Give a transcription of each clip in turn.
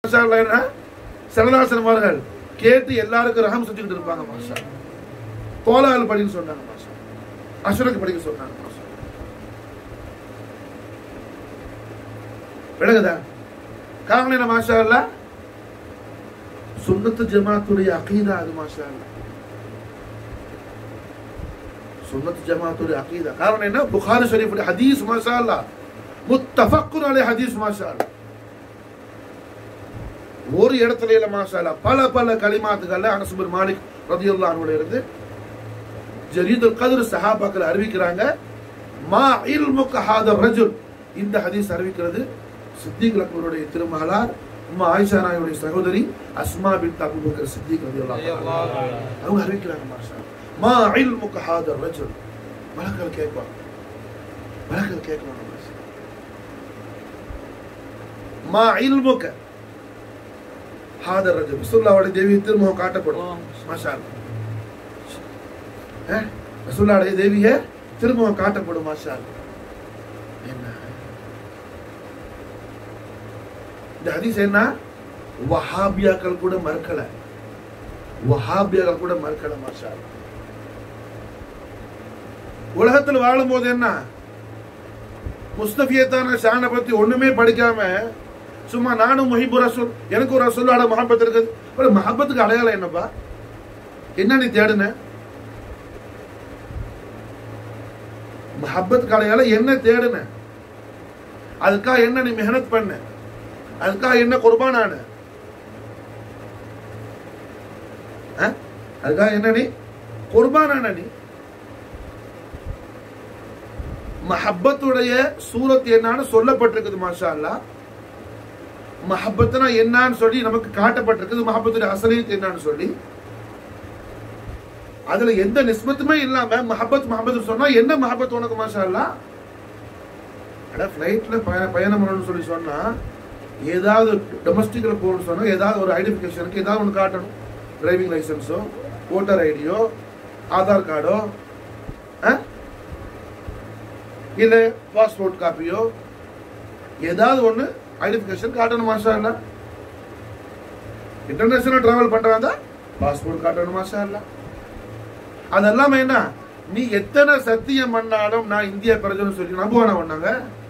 மாஷா அல்லாஹ் என்ன சரதாசன் அவர்கள் கேட்டு எல்லாருக்கும் ரகம் செஞ்சுக்கிட்டு இருப்பாங்க மாஷா தோலால் படிக்க சொன்னாங்க மாஷா அசுரக்கு படிக்க சொன்னாங்க மாஷா விளங்குதா காரணம் என்ன மாஷா அல்ல சுன்னத்து ஜமாத்துடைய அகீதா அது மாஷா அல்ல சுன்னத்து ஜமாத்துடைய அகீதா காரணம் என்ன புகாரி ஷரீஃபுடைய ஹதீஸ் மாஷா அல்ல முத்தஃபக்குர் அலை ஹதீஸ் மாஷா அல்ல ஒரு இடத்துல இல்ல மாஷா அல்ல பல பல கலிமாத்துகள்ல அனசுபர் மாலிக் ரதியுல்லா அனுடைய இருந்து ஜரீதுல் கதிர் சஹாபாக்கள் அறிவிக்கிறாங்க மா இல்முக ஹாதர் ரஜுல் இந்த ஹதீஸ் அறிவிக்கிறது சித்திக் அக்பருடைய திருமகளார் உம்மா ஆயிஷா நாயுடைய சகோதரி அஸ்மா பின் அபூபக்கர் சித்திக் ரலியல்லாஹு அன்ஹா அவங்க அறிவிக்கிறாங்க மாஷா மா இல்முக ஹாதர் ரஜுல் மலக்கள் கேட்பாங்க மலக்கள் கேட்கணும் மாஷா மா இல்முக ஹாதர் ரஜுல் ரசூலுல்லாஹ்வுடைய தேவி திருமுகம் காட்டப்படும் மாஷா அல்லாஹ். அஹ், ரசூலுல்லாஹ்வுடைய தேவிய திருமுகம் காட்டப்படும் மாஷா அல்லாஹ். என்ன இந்த ஹதீஸ் என்ன வஹாபியாக்கள் கூட மறுக்கல வஹாபியாக்கள் கூட மறுக்கல மாஷா அல்லாஹ். உலகத்துல வாழும்போது என்ன முஸ்தபியத்தான ஷானை பத்தி ஒண்ணுமே படிக்காம சும்மா நானும் முஹிபு ரசூல் எனக்கு ஒரு ரசூலோட மஹப்பத் இருக்குது ஒரு மஹப்பத்துக்கு அடையாளம் என்னப்பா என்ன நீ தேடுன மஹப்பத்துக்கு அடையாளம் என்ன தேடுன அதுக்காக என்ன நீ மெஹனத் பண்ண அதுக்காக என்ன குர்பானான அஹ்? அதுக்காக என்ன நீ குர்பானான நீ மஹப்பத்துடைய சூரத் என்னன்னு சொல்லப்பட்டிருக்குது மாஷா அல்லாஹ் மஹப்பத்னா என்னன்னு சொல்லி நமக்கு காட்டப்பட்டிருக்குது மஹப்பத்துடைய அசலியத் என்னன்னு சொல்லி அதுல எந்த நிஸ்பத்துமே இல்லாம மஹப்பத் மஹப்பத் சொன்னா என்ன மஹப்பத் உனக்கு மாஷா அல்லாஹ் அட ஃப்ளைட்ல பயணம் பண்ணணும்னு சொல்லி சொன்னா ஏதாவது டொமஸ்டிக்ல போகணும்னு சொன்னா ஏதாவது ஒரு ஐடென்டிஃபிகேஷனுக்கு ஏதாவது ஒன்று காட்டணும் டிரைவிங் லைசன்ஸோ ஓட்டர் ஐடியோ ஆதார் கார்டோ இல்ல பாஸ்போர்ட் காப்பியோ ஏதாவது ஒண்ணு ஐடென்டிஃபிகேஷன் காட்டணும் மாஷா இல்ல இன்டர்நேஷனல் டிராவல் பண்றாங்க பாஸ்போர்ட் காட்டணும் மாஷா இல்ல அதெல்லாம் என்ன நீ எத்தனை சத்தியம் பண்ணாலும் நான் இந்திய பிரஜன்னு சொல்லி நம்புவானா பண்ணாங்க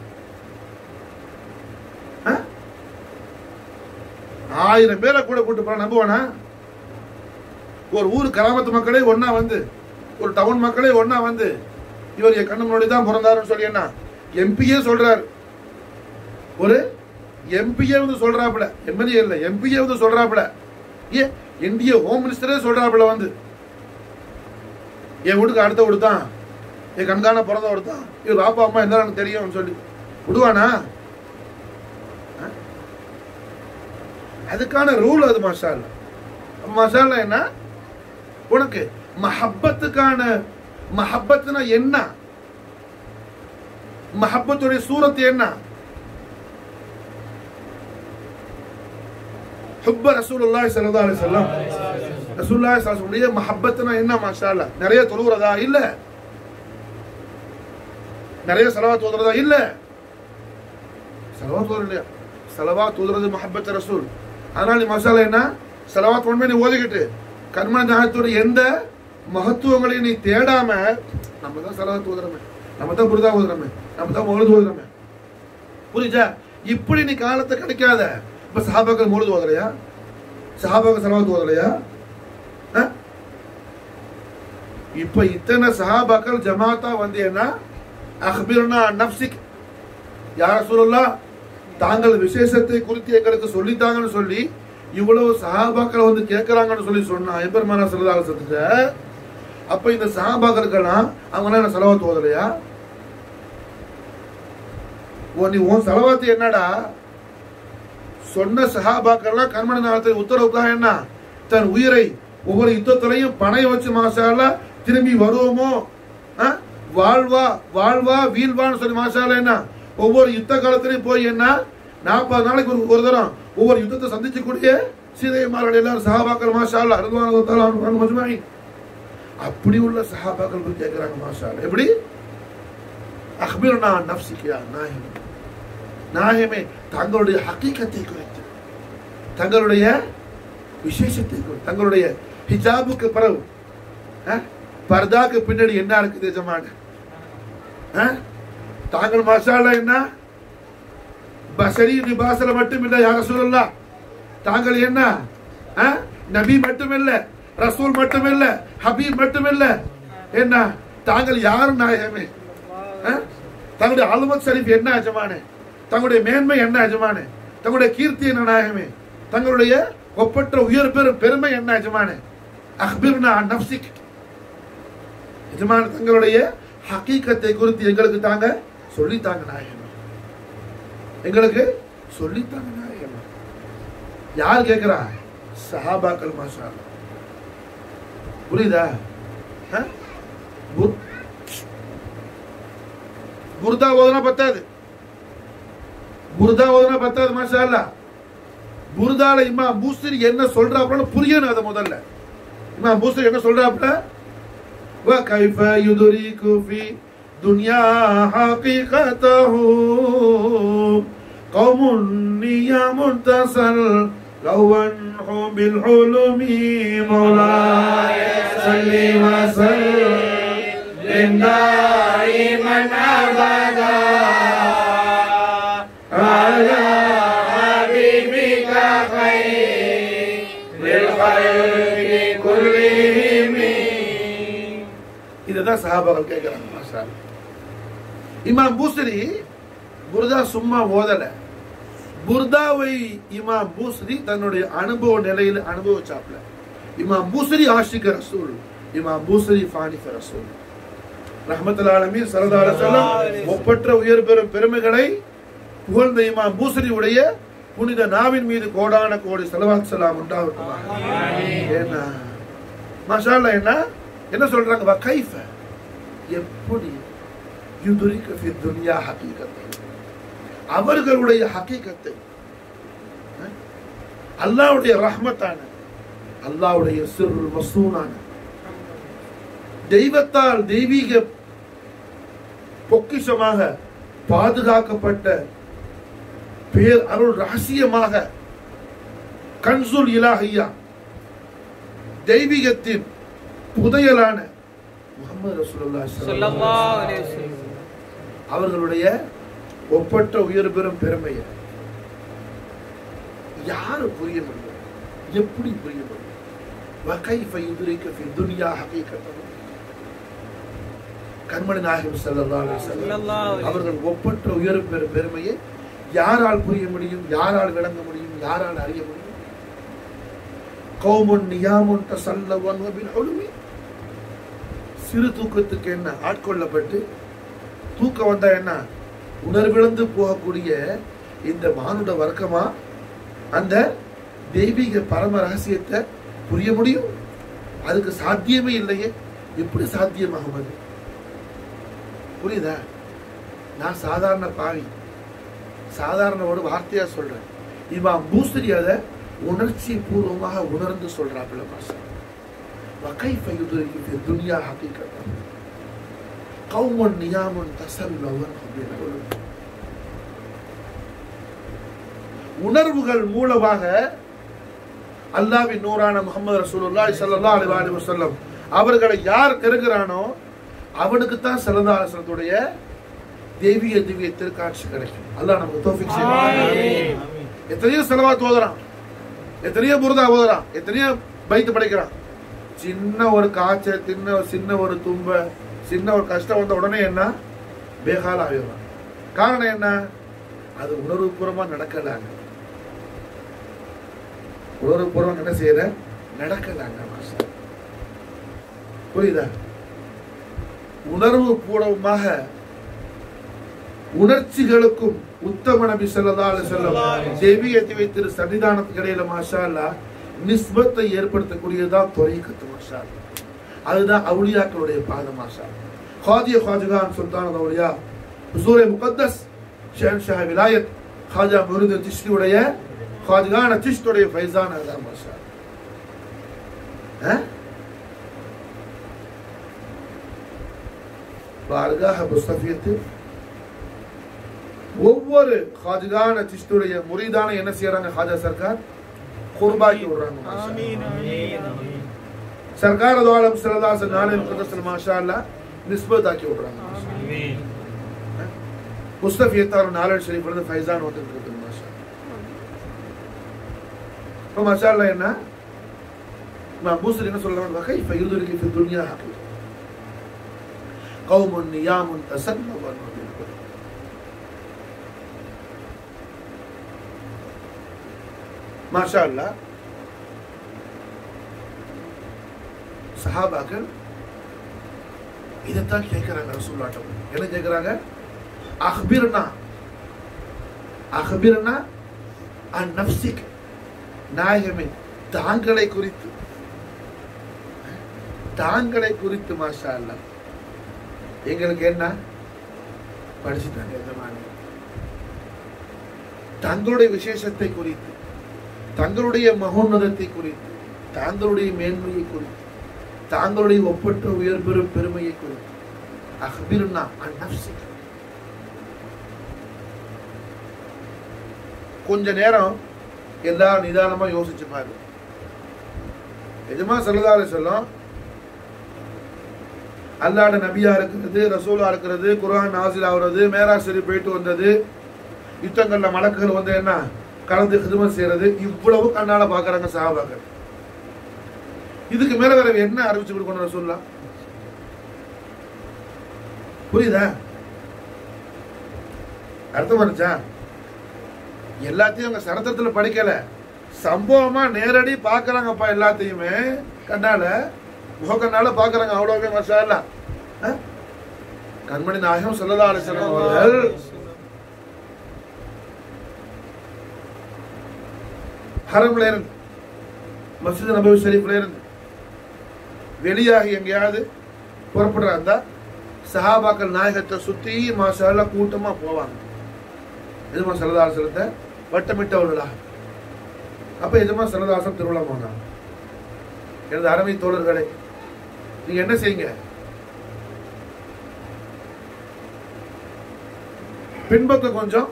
ஆயிரம் பேரை கூட கூட்டு போற நம்புவானா ஒரு ஊர் கிராமத்து மக்களே ஒண்ணா வந்து ஒரு டவுன் மக்களே ஒண்ணா வந்து இவர் என் கண்ணு முன்னாடி தான் பிறந்தாருன்னு சொல்லி என்ன எம்பியே சொல்றாரு ஒரு எம்பியே வந்து சொல்றாப்புல எம்எல்ஏ இல்ல எம்பியே வந்து சொல்றாப்புல ஏ இந்திய ஹோம் மினிஸ்டரே சொல்றாப்புல வந்து என் வீட்டுக்கு அடுத்த வீடு தான் என் கண்காண பிறந்த வீடு தான் இவர் அப்பா அம்மா என்ன எனக்கு தெரியும்னு சொல்லி விடுவானா ஆ? அதுக்கான ரூல் அது மஷா இல்ல மசாலா என்ன உனக்கு மஹப்பத்துக்கான மஹப்பத்னா என்ன மஹப்பத்துடைய சூரத் என்ன ஹுப்ப ரசூலுல்லாஹி ஸல்லல்லாஹு அலைஹி வஸல்லம் ரசூலுல்லாஹி ஸல்லல்லாஹு அலைஹி வஸல்லம் மஹப்பத்னா என்ன மாஷா அல்லாஹ் நிறைய தொழுகிறதா இல்ல நிறைய ஸலவாத் ஓதுறதா இல்ல ஸலவாத் ஓதுறது இல்லையா ஸலவாத் ஓதுறது மஹப்பத் ரசூல் அதனால நீ மாஷா அல்லாஹ் என்ன ஸலவாத் ஒன்மே நீ ஓதிக்கிட்டு கர்ம ஞானத்துடைய எந்த மகத்துவங்களையும் நீ தேடாம நம்ம தான் செலவத்து ஓதுறமே நம்ம தான் புரிதா ஓதுறமே நம்ம தான் மொழுது ஓதுறமே புரியுதா இப்படி நீ காலத்தை கிடைக்காத இப்ப சஹாபாக்கள் மொழுது ஓதுறையா சஹாபாக்கள் செலவத்து ஓதுறையா ஆ? இப்ப இத்தனை சஹாபாக்கள் ஜமாத்தா வந்து என்ன அஹ்பிர்னா நப்சிக் யார சொல்லலாம் தாங்கள் விசேஷத்தை குறித்து எங்களுக்கு சொல்லித்தாங்கன்னு சொல்லி இவ்வளவு சஹாபாக்கள் வந்து கேட்கறாங்கன்னு சொல்லி சொன்னா எம்பெருமான சொல்லதாக சத்துட்ட அப்ப இந்த சஹாபாக்களுக்கெல்லாம் அவங்க என்ன செலவாத்து ஓதலையா ஓ நீ உன் செலவாத்து என்னடா சொன்ன சஹாபாக்கள்லாம் கர்மண நாளத்தில் உத்தரவுக்காக என்ன தன் உயிரை ஒவ்வொரு யுத்தத்திலையும் பணையம் வச்சு மாசால திரும்பி வருவோமோ ஆ? வாழ்வா வாழ்வா வீழ்வான்னு சொல்லி மாசால என்ன ஒவ்வொரு யுத்த காலத்திலையும் போய் என்ன நாற்பது நாளைக்கு ஒரு ஒரு தரம் ஒவ்வொரு யுத்தத்தை சந்திச்சக்கூடிய சீதையமார்கள் எல்லாரும் சஹாபாக்கள் மாஷா அல்லா ரிதுவான் மஜ்மாயின் அப்படி உள்ள சஹாபாக்கள் போய் கேட்கிறாங்க மாஷா அல்லா. எப்படி அஹ்பிர்னா நப்சிக்கியா நாயகம் நாயகமே தங்களுடைய ஹக்கீக்கத்தை குறித்து தங்களுடைய விசேஷத்தை கொண்டு, தங்களுடைய ஹிஜாபுக்கு பிறகு அஹ், பர்தாக்கு பின்னாடி என்ன இருக்குது எஜமான அஹ், தாங்கள் மசாலா என்ன பசரி நிபாசல மட்டும் இல்ல யார சொல்லலாம் தாங்கள் என்ன அஹ், நபி மட்டுமில்ல ரசூல் மட்டுமில்ல ஹபீப் மட்டுமில்ல என்ன தாங்கள் யார் நாயகமே அஹ்? தங்களுடைய அலுமத் ஷரீஃப் என்ன அஜமானே தங்களுடைய மேன்மை என்ன அஜமானே தங்களுடைய கீர்த்தி என்ன நாயகமே தங்களுடைய ஒப்பற்ற உயர் பெரும் பெருமை என்ன அஜமானே அக்பிர்னா அன் நஃப்சிக் எஜமான தங்களுடைய ஹகீகத்தை குறித்து எங்களுக்கு தாங்க சொல்லித்தாங்க நாயகமே எங்களுக்கு சொல்லித்தாங்க நாயகமே யார் கேட்கிறா சஹாபாக்கள் மாஷா அல்லாஹ். புரியுதா அஹ்? புர்- புர்தா ஓதுனா பத்தாது புர்தா ஓதுனா பத்தாது மாஷா அல்லாஹ். புர்தால இம்மா பூஸ்திரி என்ன சொல்றாப்புல புரியணும் அதை முதல்ல இம்மா பூஸ்திரி என்ன சொல்றாப்புல وكيف يدرك في دنيا حقيقته قوم نيام تصل لونه بالحلم مولاي صل وسلم دائما ابدا على حبيبك خير الخلق كلهم இதுதான் சஹாபாக்கள் கேட்கிறாங்க மாஷா அல்லாஹ். இமாம் பூசரி புர்தா சும்மா ஓதல புர்தாவை இமாம் பூசரி தன்னுடைய அனுபவ நிலையில அனுபவிச்சாப்ல இமாம் பூசரி ஆஷிக ரசூல் இமாம் பூசரி ஃபானிஃப ரசூல் ரஹமத்துல் ஆலமீன் ஸல்லல்லாஹு அலைஹி வஸல்லம் ஒப்பற்ற உயர் பெறும் பெருமைகளை புகழ்ந்த இமாம் பூசரி உடைய புனித நாவின் மீது கோடான கோடி ஸலவாத் ஸலாம் உண்டாகட்டும் என்ன மாஷா அல்லாஹ் என்ன என்ன சொல்றாங்க வ கைஃப எப்படி யுதுரிக ஃபி துன்யா ஹகீகத்தை அவர்களுடைய ஹகீகத்தை அஹ், அல்லாஹ்வுடைய ரஹ்மத்தான அல்லாஹ்வுடைய சிர் மசூனான தெய்வத்தால் தெய்வீக பொக்கிஷமாக பாதுகாக்கப்பட்ட பேர் அருள் ரகசியமாக கன்சுல் இலாஹியா தெய்வீகத்தின் புதையலான முகமது ரசூலுல்லாஹி ஸல்லல்லாஹு ஸல்லல்லாஹு அலைஹி வஸல்லம் அவர்களுடைய ஒப்பற்ற உயர் பெறும் பெருமையை யாரு புரிய முடியும் எப்படி புரிய முடியும் وكيف يدرك في الدنيا حقيقته கண்மணி நாயகம் ஸல்லல்லாஹு அலைஹி வஸல்லம் ஸல்லல்லாஹு அலைஹி அவர்கள் ஒப்பற்ற உயர் பெறும் பெருமையை யாரால் புரிய முடியும் யாரால் விளங்க முடியும் யாரால் அறிய முடியும் கௌமுன் நியாமுன் தசல்லவன் வபில் உலுமி சிறு தூக்கத்துக்கு என்ன ஆட்கொள்ளப்பட்டு தூக்கம் வந்தா என்ன உணர்விழந்து போகக்கூடிய இந்த மானுட வர்க்கமா அந்த தெய்வீக பரம ரகசியத்தை புரிய முடியும் அதுக்கு சாத்தியமே இல்லையே எப்படி சாத்தியம் அகமது புரியுதா நான் சாதாரண பாவி சாதாரண ஒரு வார்த்தையா சொல்றேன் இவன் பூஸ்திரி அதை உணர்ச்சி பூர்வமாக உணர்ந்து சொல்றாப்புல பாஷா وكيف يدرك في الدنيا حقيقة قوم نيام تسلون بالعلوم உணர்வுகள் மூலமாக அல்லாஹ்வின் நூறான முகமது ரசூலுல்லாஹி ஸல்லல்லாஹு அலைஹி வஸல்லம் அவர்களை யார் நெருங்குறானோ அவனுக்கு தான் சல்லல்லாஹு தெய்வீக திவ்ய திருக்காட்சி கிடைக்கும் அல்லாஹ் நமக்கு தௌஃபீக் செய்வான் எத்தனையோ செலவாத் ஓதுறான் எத்தனையோ புரதா ஓதுறான் எத்தனையோ பைத்து படைக்கிறான் சின்ன ஒரு காய்ச்சல் சின்ன சின்ன ஒரு தும்ப சின்ன ஒரு கஷ்டம் வந்த உடனே என்ன பேகால ஆகிடுறான் காரணம் என்ன அது உணர்வுபூர்வமா நடக்கலாங்க உணர்வுபூர்வம் என்ன செய்யற நடக்கலாங்க மாஸ்டர். புரியுதா உணர்வு பூர்வமாக உணர்ச்சிகளுக்கும் உத்தம நபி ஸல்லல்லாஹு அலைஹி வஸல்லம் தெய்வீகத்தை வைத்திரு சன்னிதானத்துக்கு இடையில மாஷா அல்லாஹ் நிஸ்பத்தை ஏற்படுத்தக்கூடியதுதான் தொரைக்கத்து மாஷா அல்லாஹ். அதுதான் அவுலியாக்களுடைய பாதம் மாஷா அல்லாஹ். خواجه خواجگان سلطان الاولیاء حضور مقدس شهنشاه விலாயத் خواجہ முருது சிஷ்டி உடைய خواجگان சிஷ்டுடைய ஃபைசான அதான் மாஷா அல்லாஹ். அஹ்? பார்காக புஸ்தகியத்தில் ஒவ்வொரு ஹாஜிகான சிஷ்டுடைய முறிதான என்ன செய்யறாங்க ஹாஜா சர்க்கார் குர்பாக்கி விடுறாங்க மாஷா அல்லாஹ். सरकार दो आलम सल्लल्लाहु अलैहि नाले मुकद्दस माशाअल्लाह निस्बत ஆக்கி விடுறாங்க முஸ்தபியத்தார் நாலல் ஷரீஃப்ல இருந்து ஃபைசான் வந்துட்டு இருக்கு மாஷா இப்போ மாஷா அல்லாஹ் என்ன நான் பூசர் என்ன சொல்றாங்க வகை ஃபயுதுருக்கு ஃபி துன்யா ஹகீக் கௌமுன் நியாமுன் தசன்னவன் மாஷா அல்லாஹ் சஹாபாக்கள் இதைத்தான் கேட்கிறாங்க ரசூல்லாட்டம் என்ன கேட்கிறாங்க அஹ்பிர்னா அஹ்பிர்னா அன் நப்சிக் நாயகமே தாங்களை குறித்து தாங்களை குறித்து மாஷா அல்லா எங்களுக்கு என்ன படிச்சுட்டாங்க எஜமானி தங்களுடைய விசேஷத்தை குறித்து தங்களுடைய மகோன்னதத்தை குறித்து தாங்களுடைய மேன்மையை குறித்து தாங்களுடைய ஒப்பற்ற உயர் பெறும் பெருமையை குறித்து அஹ்பிர்னா அன் நப்சிக் கொஞ்ச நேரம் எல்லாரும் நிதானமா யோசிச்சு பாரு எஜமா சல்லதாலே சொல்லும் அல்லாட நபியா இருக்கிறது ரசூலா இருக்கிறது குர்ஆன் நாசில் ஆகுறது மேரா சரி போயிட்டு வந்தது யுத்தங்கள்ல மலக்குகள் வந்து என்ன கலந்து ஹிதுமத் செய்யறது இவ்வளவு கண்ணால பாக்குறாங்க சஹாபாக்கள் இதுக்கு மேல வேற என்ன அறிவிச்சு கொடுக்கணும் ரசூல்லா புரியுதா அர்த்தம் வந்துச்சா எல்லாத்தையும் அவங்க சரித்திரத்துல படிக்கல சம்பவமா நேரடி பாக்குறாங்கப்பா எல்லாத்தையுமே கண்ணால முகக்கண்ணால பாக்குறாங்க அவ்வளவுமே மசா இல்ல அஹ்? கண்மணி நாயகம் சொல்லலா அலிசலம் அவர்கள் ஹரம்ல இருந்து மஸ்ஜித் நபவி ஷரீஃப்ல இருந்து வெளியாகி எங்கேயாவது புறப்படுறா இருந்தா சஹாபாக்கள் நாயகத்தை சுத்தி மாசால கூட்டமா போவாங்க எஜமா சரதாசனத்தை வட்டமிட்டவர்களாக அப்ப எஜமா சரதாசம் திருவிழா போனாங்க எனது அருமை தோழர்களே நீங்க என்ன செய்யுங்க பின்பக்கம் கொஞ்சம்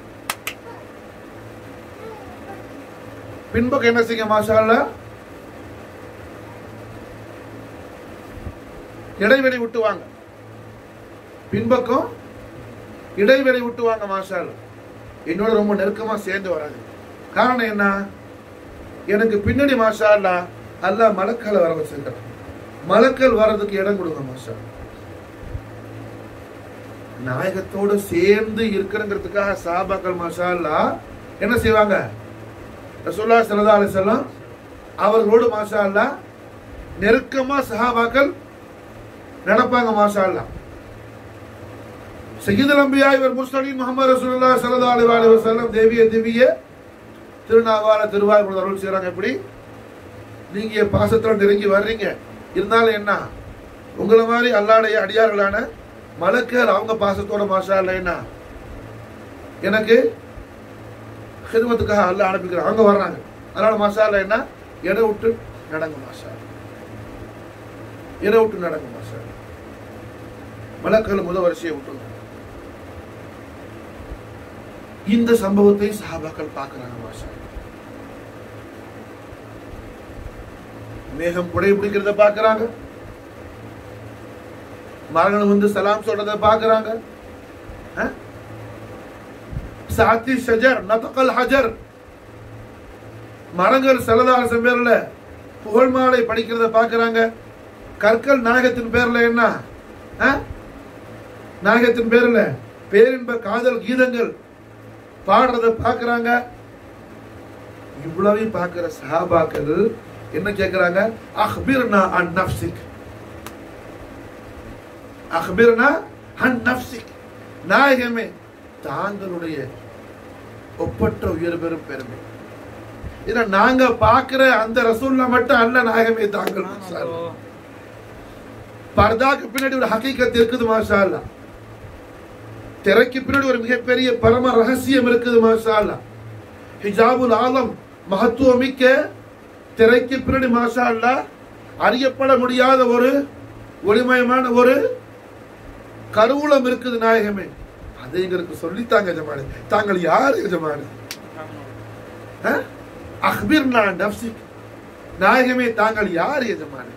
பின்பக்கம் என்ன செய்யுங்க மாஷால்ல இடைவெளி விட்டு வாங்க பின்பக்கம் இடைவெளி விட்டு வாங்க மாஷால் என்னோட ரொம்ப நெருக்கமா சேர்ந்து வராது காரணம் என்ன எனக்கு பின்னாடி மாஷா அல்லா அல்லாஹ் மலக்களை வர வச்சிருக்கிறான் மலக்கள் வர்றதுக்கு இடம் கொடுங்க மாஷா நாயகத்தோட சேர்ந்து இருக்கிறங்கிறதுக்காக சாபாக்கள் மாஷா அல்லா என்ன செய்வாங்க ரசூல்லா ஸல்லல்லாஹு அலைஹி வஸல்லம் அவர்களோடு மாஷா அல்லா நெருக்கமா சஹாபாக்கள் நடப்பாங்க மாஷா அல்லா சையீதுல் அம்பியா இவர் முஸ்லிம் முகமது ரசூலுல்லாஹி ஸல்லல்லாஹு அலைஹி வஸல்லம் தேவிய திவ்ய திருநாவால திருவாய்மொழி அருள் செய்றாங்க எப்படி நீங்க என் பாசத்துல நெருங்கி வர்றீங்க இருந்தாலும் என்ன உங்களை மாதிரி அல்லாடைய அடியார்களான மலக்கர் அவங்க பாசத்தோட மாஷா இல்ல என்ன எனக்கு ஹிதமத்துக்காக அல்லாஹ் அனுப்பிக்கிறாங்க அவங்க வர்றாங்க அதனால மாஷா இல்ல என்ன எடை விட்டு நடங்க மாஷா எடை விட்டு நடங்க மாஷா மலக்கள் முத வரிசையை விட்டுருங்க இந்த சம்பவத்தை சஹாபாக்கள் பார்க்கிறாங்க மாஷா மேகம் புடை பிடிக்கிறத பார்க்கறாங்க மரங்கள் வந்து சலாம் சொல்றத பார்க்கறாங்க அஹ்? சாத்தி ஷஜர் நதகல் ஹஜர் மரங்கள் சலதாசம் பேர்ல புகழ் மாலை படிக்கிறத பார்க்கறாங்க கற்கள் நாயகத்தின் பேர்ல என்ன அஹ்? நாயகத்தின் பேர்ல பேரின்ப காதல் கீதங்கள் பாடுறத பார்க்கறாங்க இவ்வளவையும் பார்க்கிற சஹாபாக்கள் என்ன கேட்கிறாங்க அஹ்பிர்னா அன் நஃப்சிக் அஹ்பிர்னா அன் நஃப்சிக் நாயகமே தாங்களுடைய ஒப்பற்ற உயர் பெறும் பெருமை இதை நாங்க பார்க்கிற அந்த ரசூல்ல மட்டும் அல்ல நாயகமே தாங்கள் மாஷா அல்லாஹ். பர்தாக்கு பின்னாடி ஒரு ஹகீகத் இருக்குது மாஷா அல்லாஹ். திரைக்கு பின்னாடி ஒரு மிகப்பெரிய பரம ரகசியம் இருக்குது மாஷா அல்லாஹ். ஹிஜாபுல் ஆலம் மகத்துவமிக்க திரைக்கு பின்னாடி மாஷா அல்லாஹ் அறியப்பட முடியாத ஒரு ஒளிமயமான ஒரு கருவூலம் இருக்குது நாயகமே அதை எங்களுக்கு சொல்லித்தாங்க எஜமானி தாங்கள் யார் எஜமானி ஆ? அஹ்பிர்னா நப்சிக் நாயகமே தாங்கள் யார் எஜமானே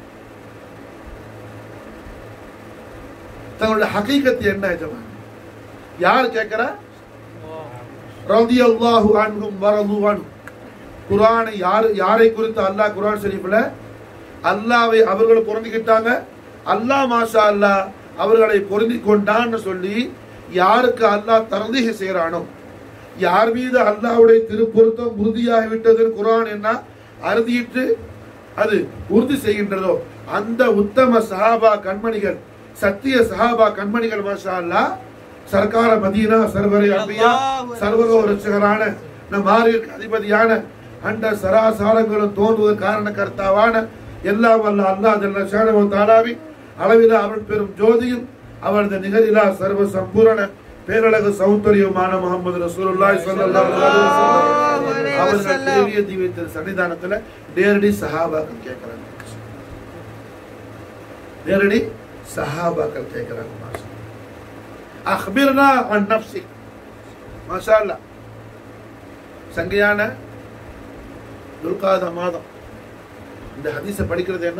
தங்களுடைய ஹகீகத்து என்ன எஜமானே யார் கேட்கிறா ரலியல்லாஹு அன்ஹும் வரது அன்ஹு குர்ஆனை யார் யாரை குறித்து அல்லாஹ் குர்ஆன் ஷரீஃப்ல அல்லாவை அவர்கள் பொருந்திக்கிட்டாங்க அல்லாஹ் மாஷா அல்லாஹ் அவர்களை பொருந்தி கொண்டான்னு சொல்லி யாருக்கு அல்லாஹ் தரதீக செய்யறானோ யார் மீது அல்லாஹ்வுடைய திருப்பொருத்தம் உறுதியாகி விட்டது குர்ஆன் என்ன அறுதியிட்டு அது உறுதி செய்கின்றதோ அந்த உத்தம சஹாபா கண்மணிகள் சத்திய சஹாபா கண்மணிகள் மாஷா அல்லாஹ் சர்க்கார மதீனா சர்வரை அம்பியா சர்வலோ ரட்சகரான நம் ஆரியருக்கு அதிபதியான அண்ட சராசாரங்களும் தோன்றுவது காரண கர்த்தாவான எல்லாம் வல்ல அல்லாஹ் ஜல்ல ஷானஹு தாலாவி அளவிலா அவள் பெரும் ஜோதியும் அவரது நிகரிலா சர்வ சம்பூரண பேரழகு சௌந்தரியமான முகமது ரசூலுல்லாஹி ஸல்லல்லாஹு அலைஹி வஸல்லம் அவர்கள் தேவிய தீவியத்தின் சன்னிதானத்துல நேரடி சஹாபாக்கள் கேட்கிறாங்க நேரடி சஹாபாக்கள் கேட்கிறாங்க மாஷா அஹ்பிர்னா அன் நப்சி மாஷா அல்லாஹ் சங்கையான துல்காத மாதம் இந்த ஹதீஸை படிக்கிறது என்ன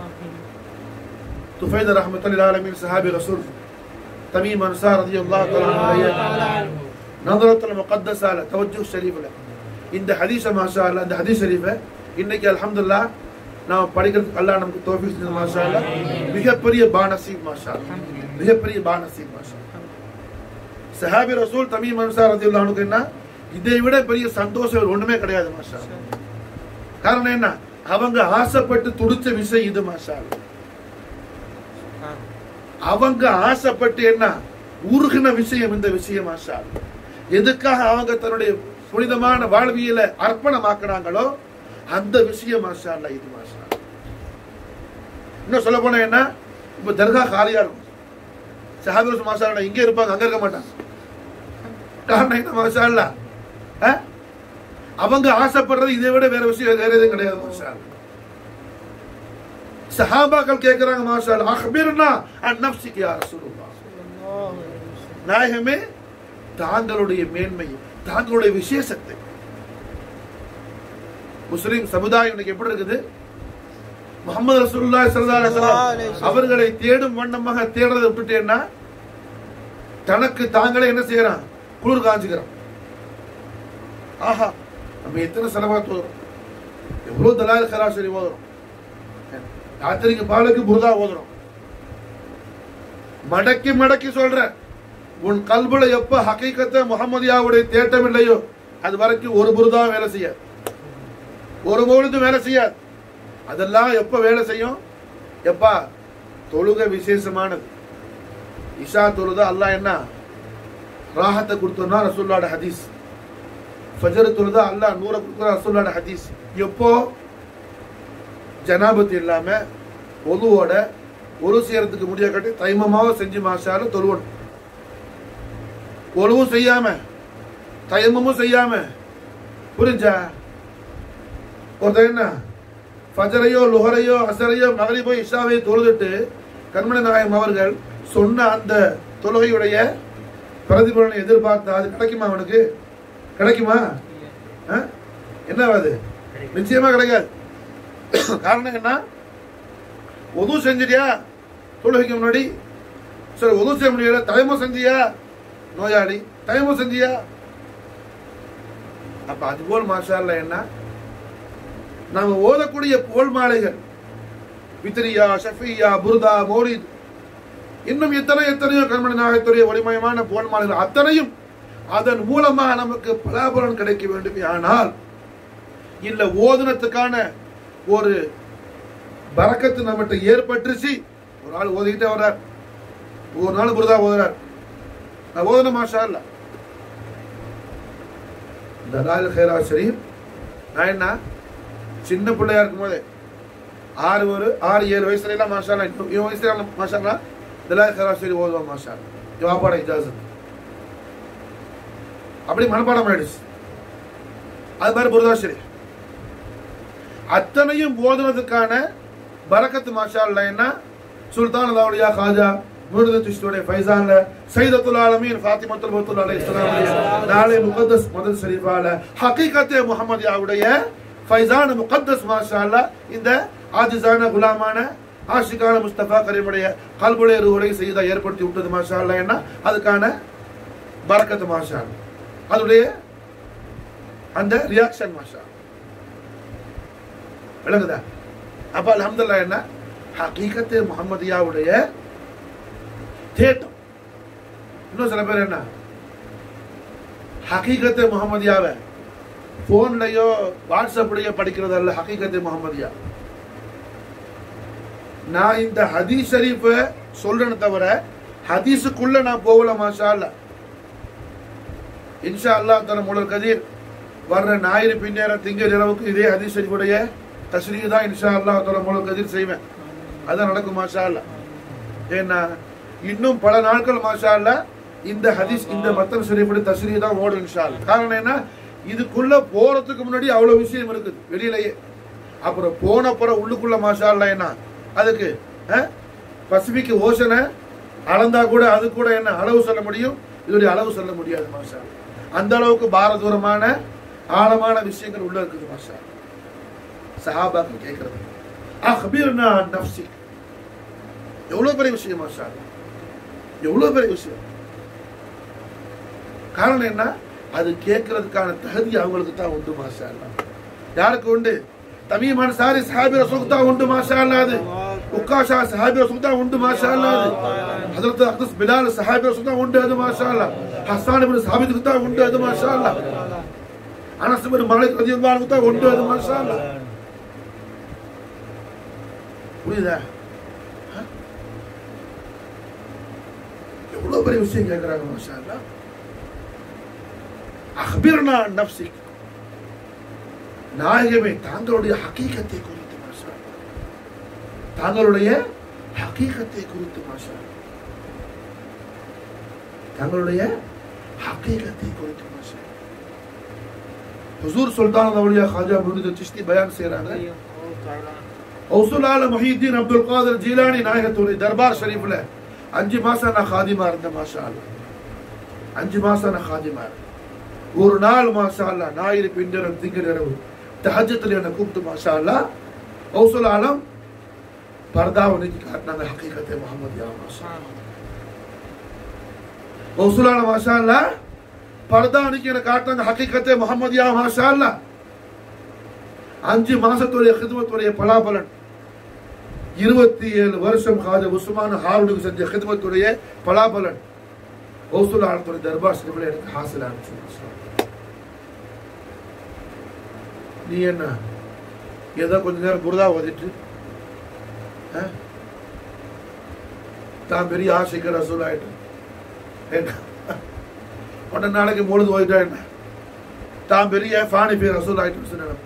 துஃபைத ரஹமத்துல்லாஹி அலைஹி சஹாபி ரசூல் தமீம் அன்சார் ரலியல்லாஹு தஆலா அன்ஹு நظرத்துல் முகத்தஸால தவஜ்ஜுஹ் ஷரீஃப்ல இந்த ஹதீஸ மாஷா அல்லாஹ் இந்த ஹதீஸ் ஷரீஃபை இன்னைக்கு அல்ஹம்துலில்லாஹ் நாம் படிக்கிறதுக்கு அல்லாஹ் நமக்கு தௌஃபீக் செஞ்சது மாஷா அல்லாஹ் மிகப்பெரிய பானசீப் மாஷா அல்லாஹ் மிகப்பெரிய பானசீப் மாஷா அல்லாஹ். சஹாபி ரசூல் தமீம் அன்சார் ரலியல்லாஹு அன்ஹு என்ன இதை விட பெரிய சந்தோஷம் வேற ஒண்ணுமே கிடையாது மாஷா அல்லாஹ். காரணம் என்ன அவங்க ஆசைப்பட்டு துடிச்ச விஷயம் இது மாஷா அல்லாஹ். அவங்க ஆசைப்பட்டு என்ன உருகின விஷயம் இந்த விஷயம் மாஷா அல்லாஹ். எதுக்காக அவங்க தன்னுடைய புனிதமான வாழ்வியல அர்ப்பணமாக்குனாங்களோ அந்த விஷயம் மாஷா அல்லாஹ் இது மாஷா அல்லாஹ். இன்னும் சொல்ல போனா என்ன இப்ப தர்கா காலியா இருக்கும் சஹாபிரஸ் மாஷா அல்லாஹ் இங்கே இருப்பாங்க அங்க இருக்க மாட்டாங்க காரணம் என்ன மாஷா அல்லாஹ்? ஆ? அவங்க ஆசைப்படுறது இதை விட வேற விஷயம் வேற எதுவும் கிடையாது மாஷா அல்லாஹ். சஹாபாக்கள் கேட்கிறாங்க மாஷா அல்லாஹ், அக்பிர்னா அன் நஃப்ஸிக யா ரசூலுல்லாஹ் நாயகமே தாங்களுடைய மேன்மையை தாங்களுடைய விசேஷத்தை முஸ்லிம் சமுதாயம் இன்னைக்கு எப்படி இருக்குது முகமது ரசூலுல்லாஹி ஸல்லல்லாஹு அலைஹி வஸல்லம் அவர்களை தேடும் வண்ணமாக தேடுறதை விட்டுட்டேன்னா தனக்கு தாங்களே என்ன செய்யறான் குளிர் காஞ்சுக்கிறான் ஆஹா நம்ம எத்தனை செலவாத்து ஓதுறோம் எவ்வளவு தலால் கராசரி ஓதுறோம் ராத்திரிக்கு பாலுக்கு புருதா ஓதுறோம் மடக்கி மடக்கி சொல்ற உன் கல்புல எப்ப ஹக்கீக்கத்தை முகமதியாவுடைய தேட்டம் இல்லையோ அது வரைக்கும் ஒரு புருதா வேலை செய்யாது ஒரு பொழுதும் வேலை செய்யாது அதெல்லாம் எப்ப வேலை செய்யும் எப்பா தொழுகை விசேஷமானது இஷா தொழுதா அல்லாஹ் என்ன ராஹத்தை கொடுத்தோம்னா ரசூல்லாட ஹதீஸ் ஃபஜர் தொழுதா அல்லாஹ் நூற கொடுக்குற ரசூல்லாட ஹதீஸ் எப்போ ஜனாபத்து இல்லாம ஒதுவோட ஒரு செய்யறதுக்கு முடிய கட்டி தைமமாக செஞ்சு மாசால தொழுவணும் ஒழுவும் செய்யாம தைமமும் செய்யாம புரிஞ்சா ஒருத்தர் என்ன ஃபஜரையோ லுஹரையோ அசரையோ மகரிபோ இஷாவையோ தொழுதுட்டு கண்மணி நாயகம் அவர்கள் சொன்ன அந்த தொழுகையுடைய பிரதிபலனை எதிர்பார்த்தா அது கிடைக்குமா அவனுக்கு கிடைக்குமா ஆ? என்ன அது நிச்சயமா கிடைக்காது காரணம் என்ன உது செஞ்சிட்டியா தொழுகைக்கு முன்னாடி சரி உது செய்ய முடியல தயமம் செஞ்சியா நோயாளி தயமம் செஞ்சியா அப்ப அது போல் மாஷால்ல என்ன நாம ஓதக்கூடிய புகழ் மாலைகள் வித்ரியா ஷஃபியா புர்தா மௌலித் இன்னும் எத்தனை எத்தனையோ கண்மணி நாயகத்துடைய ஒளிமயமான புகழ் மாலைகள் அத்தனையும் அதன் மூலமா நமக்கு பலாபலன் கிடைக்க வேண்டும் ஆனால் இல்ல ஓதுனத்துக்கான ஒரு பறக்கத்து நம்மகிட்ட ஏற்பட்டுருச்சு ஒரு நாள் ஓதிக்கிட்டே வர்றார் ஒரு நாள் புரிதா ஓதுறார் நான் ஓதுன மாஷா இல்ல தலால் ஹேரா ஷரீப் நான் என்ன சின்ன பிள்ளையா இருக்கும் போதே ஆறு ஒரு ஆறு ஏழு வயசுல எல்லாம் மாஷா அல்லா, இன்னும் இவன் வயசுல எல்லாம் மாஷா அல்லா, தலால் ஹேரா ஷரீப் ஓதுவான் மாஷா அல்லா. ஜவாபாட இஜாசத் அப்படி மனப்பாடம் ஆயிடுச்சு அது மாதிரி புரதா ஷரீப் அத்தனையும் போதுனதுக்கான பரக்கத்து மாஷா அல்லா என்ன சுல்தான் அலாவுலியா காஜா முருது திஷ்டோடைய ஃபைசான்ல சைதத்துல் ஆலமீன் ஃபாத்திமத்துல் முத்துல் அலைஹி ஸலாம் நாளை முகத்தஸ் மதல் ஷரீஃபால ஹகீகத்தே முஹம்மதியாவுடைய ஃபைசான முகத்தஸ் மாஷா அல்லாஹ் இந்த ஆஜிஸான குலாமான ஆஷிகான முஸ்தபா கரீமுடைய கல்புடைய ரூஹுடைய செய்தா ஏற்படுத்தி விட்டது மாஷா அல்லாஹ் என்ன அதுக்கான பரக்கத்து மாஷா அல்லாஹ். அதனுடைய அந்த ரியாக்ஷன் மாஷா அல்லாஹ். விளங்குதா அப்ப அல்ஹம்துலில்லாஹ் என்ன ஹகீகத்து முஹம்மதியாவுடைய தேட்டம் இன்னும் சில பேர் என்ன ஹகீகத்து முகமதியாவை போன்லயோ வாட்ஸ்அப்லயோ படிக்கிறது அல்ல ஹகீகத்து முகமதியா நான் இந்த ஹதீஸ் ஷரீஃப சொல்றேன்னு தவிர ஹதீஸுக்குள்ள நான் போகல மாஷா அல்ல இன்ஷா அல்லாஹ் தன முழு கதீர் வர்ற ஞாயிறு பின்னேற திங்கள் இரவுக்கு இதே ஹதீஸ் ஷரீஃபுடைய தஸ்ரீ தான் இன்ஷா அல்லாஹ் தன முழு கதீர் செய்வேன் அதான் நடக்கும் மாஷா அல்ல ஏன்னா இன்னும் பல நாட்கள் மாஷா அல்ல இந்த ஹதீஸ் இந்த மத்தன் ஷரீஃபுடைய தஸ்ரீ தான் ஓடும் இன்ஷா அல்லாஹ் காரணம் என்ன இதுக்குள்ள போறதுக்கு முன்னாடி அவ்வளவு விஷயம் இருக்குது வெளியிலேயே அப்புறம் போன அப்புறம் உள்ளுக்குள்ள மாஷா அல்ல என்ன அதுக்கு அஹ், பசிபிக் ஓஷனை அளந்தா கூட அது கூட என்ன அளவு சொல்ல முடியும் இதோடைய அளவு சொல்ல முடியாது மாஷா அல்லாஹ். அந்த அளவுக்கு பாரதூரமான ஆழமான விஷயங்கள் உள்ள இருக்குது மாஷா அல்லாஹ். சஹாபாக்கள் கேட்கறது அஹ்பிர்னா அன் நஃப்ஸிக் எவ்வளவு பெரிய விஷயம் மாஷா அல்லாஹ். எவ்வளவு பெரிய விஷயம் காரணம் என்ன அது கேட்கறதுக்கான தகுதி அவங்களுக்கு தான் உண்டு மாஷா அல்லாஹ். யாருக்கு உண்டு தமீமான சாரி சஹாபி ரசூலுக்கு தான் உண்டு மாஷா அல்லாஹ் அது உக்காஷா சஹாபி ரசூலுக்கு தான் உண்டு மாஷா அல்லாஹ் அது ஹஜரத் அக்தஸ் பிலால் சஹாபி ரசூலுக்கு தான் உண்டு அது மாஷா அல்லாஹ் ஹஸ்ஸான் இப்னு சாபித்துக்கு தான் உண்டு அது மாஷா அல்லாஹ் அனஸ் இப்னு மாலிக் ரலியல்லாஹு அன்ஹு தான் உண்டு அது மாஷா அல்லாஹ் புரியுதா ஆ? எவ்வளவு பெரிய விஷயம் கேட்கிறாங்க மாஷா அல்லாஹ் அஹ்பிர்னா அன் நஃப்ஸிக் நாயகமே தாங்களுடைய ஹகீகத்தை குறித்து மாஷா அல்லாஹ். தாங்களுடைய ஹகீகத்தை குறித்து மாஷா அல்லாஹ். தங்களுடைய ஹகீகத்தை குறித்து மாஷா அல்லாஹ். ஹுசூர் சுல்தான் அவுலியா காஜா முருது சிஷ்தி பயான் செய்றாங்க ஹவுசுல் ஆலம் முஹிதீன் அப்துல் காதர் ஜீலானி நாயகத்துடைய தர்பார் ஷரீஃப்ல அஞ்சு மாசம் நான் காதிமா இருந்தேன் மாஷா அல்லாஹ். அஞ்சு மாசம் நான் காதிமா இருந்தேன் ஒரு நாள் மாஷா அல்லா ஞாயிறு பின்னரம் திங்கள் இரவு தஹஜத்தில் என்னை கூப்பிட்டு மாஷா அல்லா ஹவுசுல் ஆலம் பர்தாவை நீக்கி காட்டினாங்க ஹக்கீகத்தை முகமது யா மாஷா ஹவுசுல் ஆலம் மாஷா அல்லா பர்தா நீக்கி என்னை காட்டினாங்க ஹக்கீகத்தை முகமது யா மாஷா அல்லா அஞ்சு மாசத்துடைய ஹிதமத்துடைய பலாபலன் இருபத்தி ஏழு வருஷம் காது உஸ்மான் ஹாரூனுக்கு செஞ்ச ஹிதமத்துடைய பலாபலன் ஹவுசுல் ஆலத்துடைய தர்பார் ஷரீஃபில் எனக்கு ஹாசில் ஆரம்பிச்சு நீ என்ன ஏதோ கொஞ்ச நேரம் புரதா ஓதிட்டு ஆ? தான் பெரிய ஆசைக்கு ரசூல் ஆயிட்டு என்ன உடனே நாளைக்கு முழுது ஓதிட்டா என்ன தான் பெரிய ஃபானி பேர் ரசூல் ஆயிட்டு சொன்ன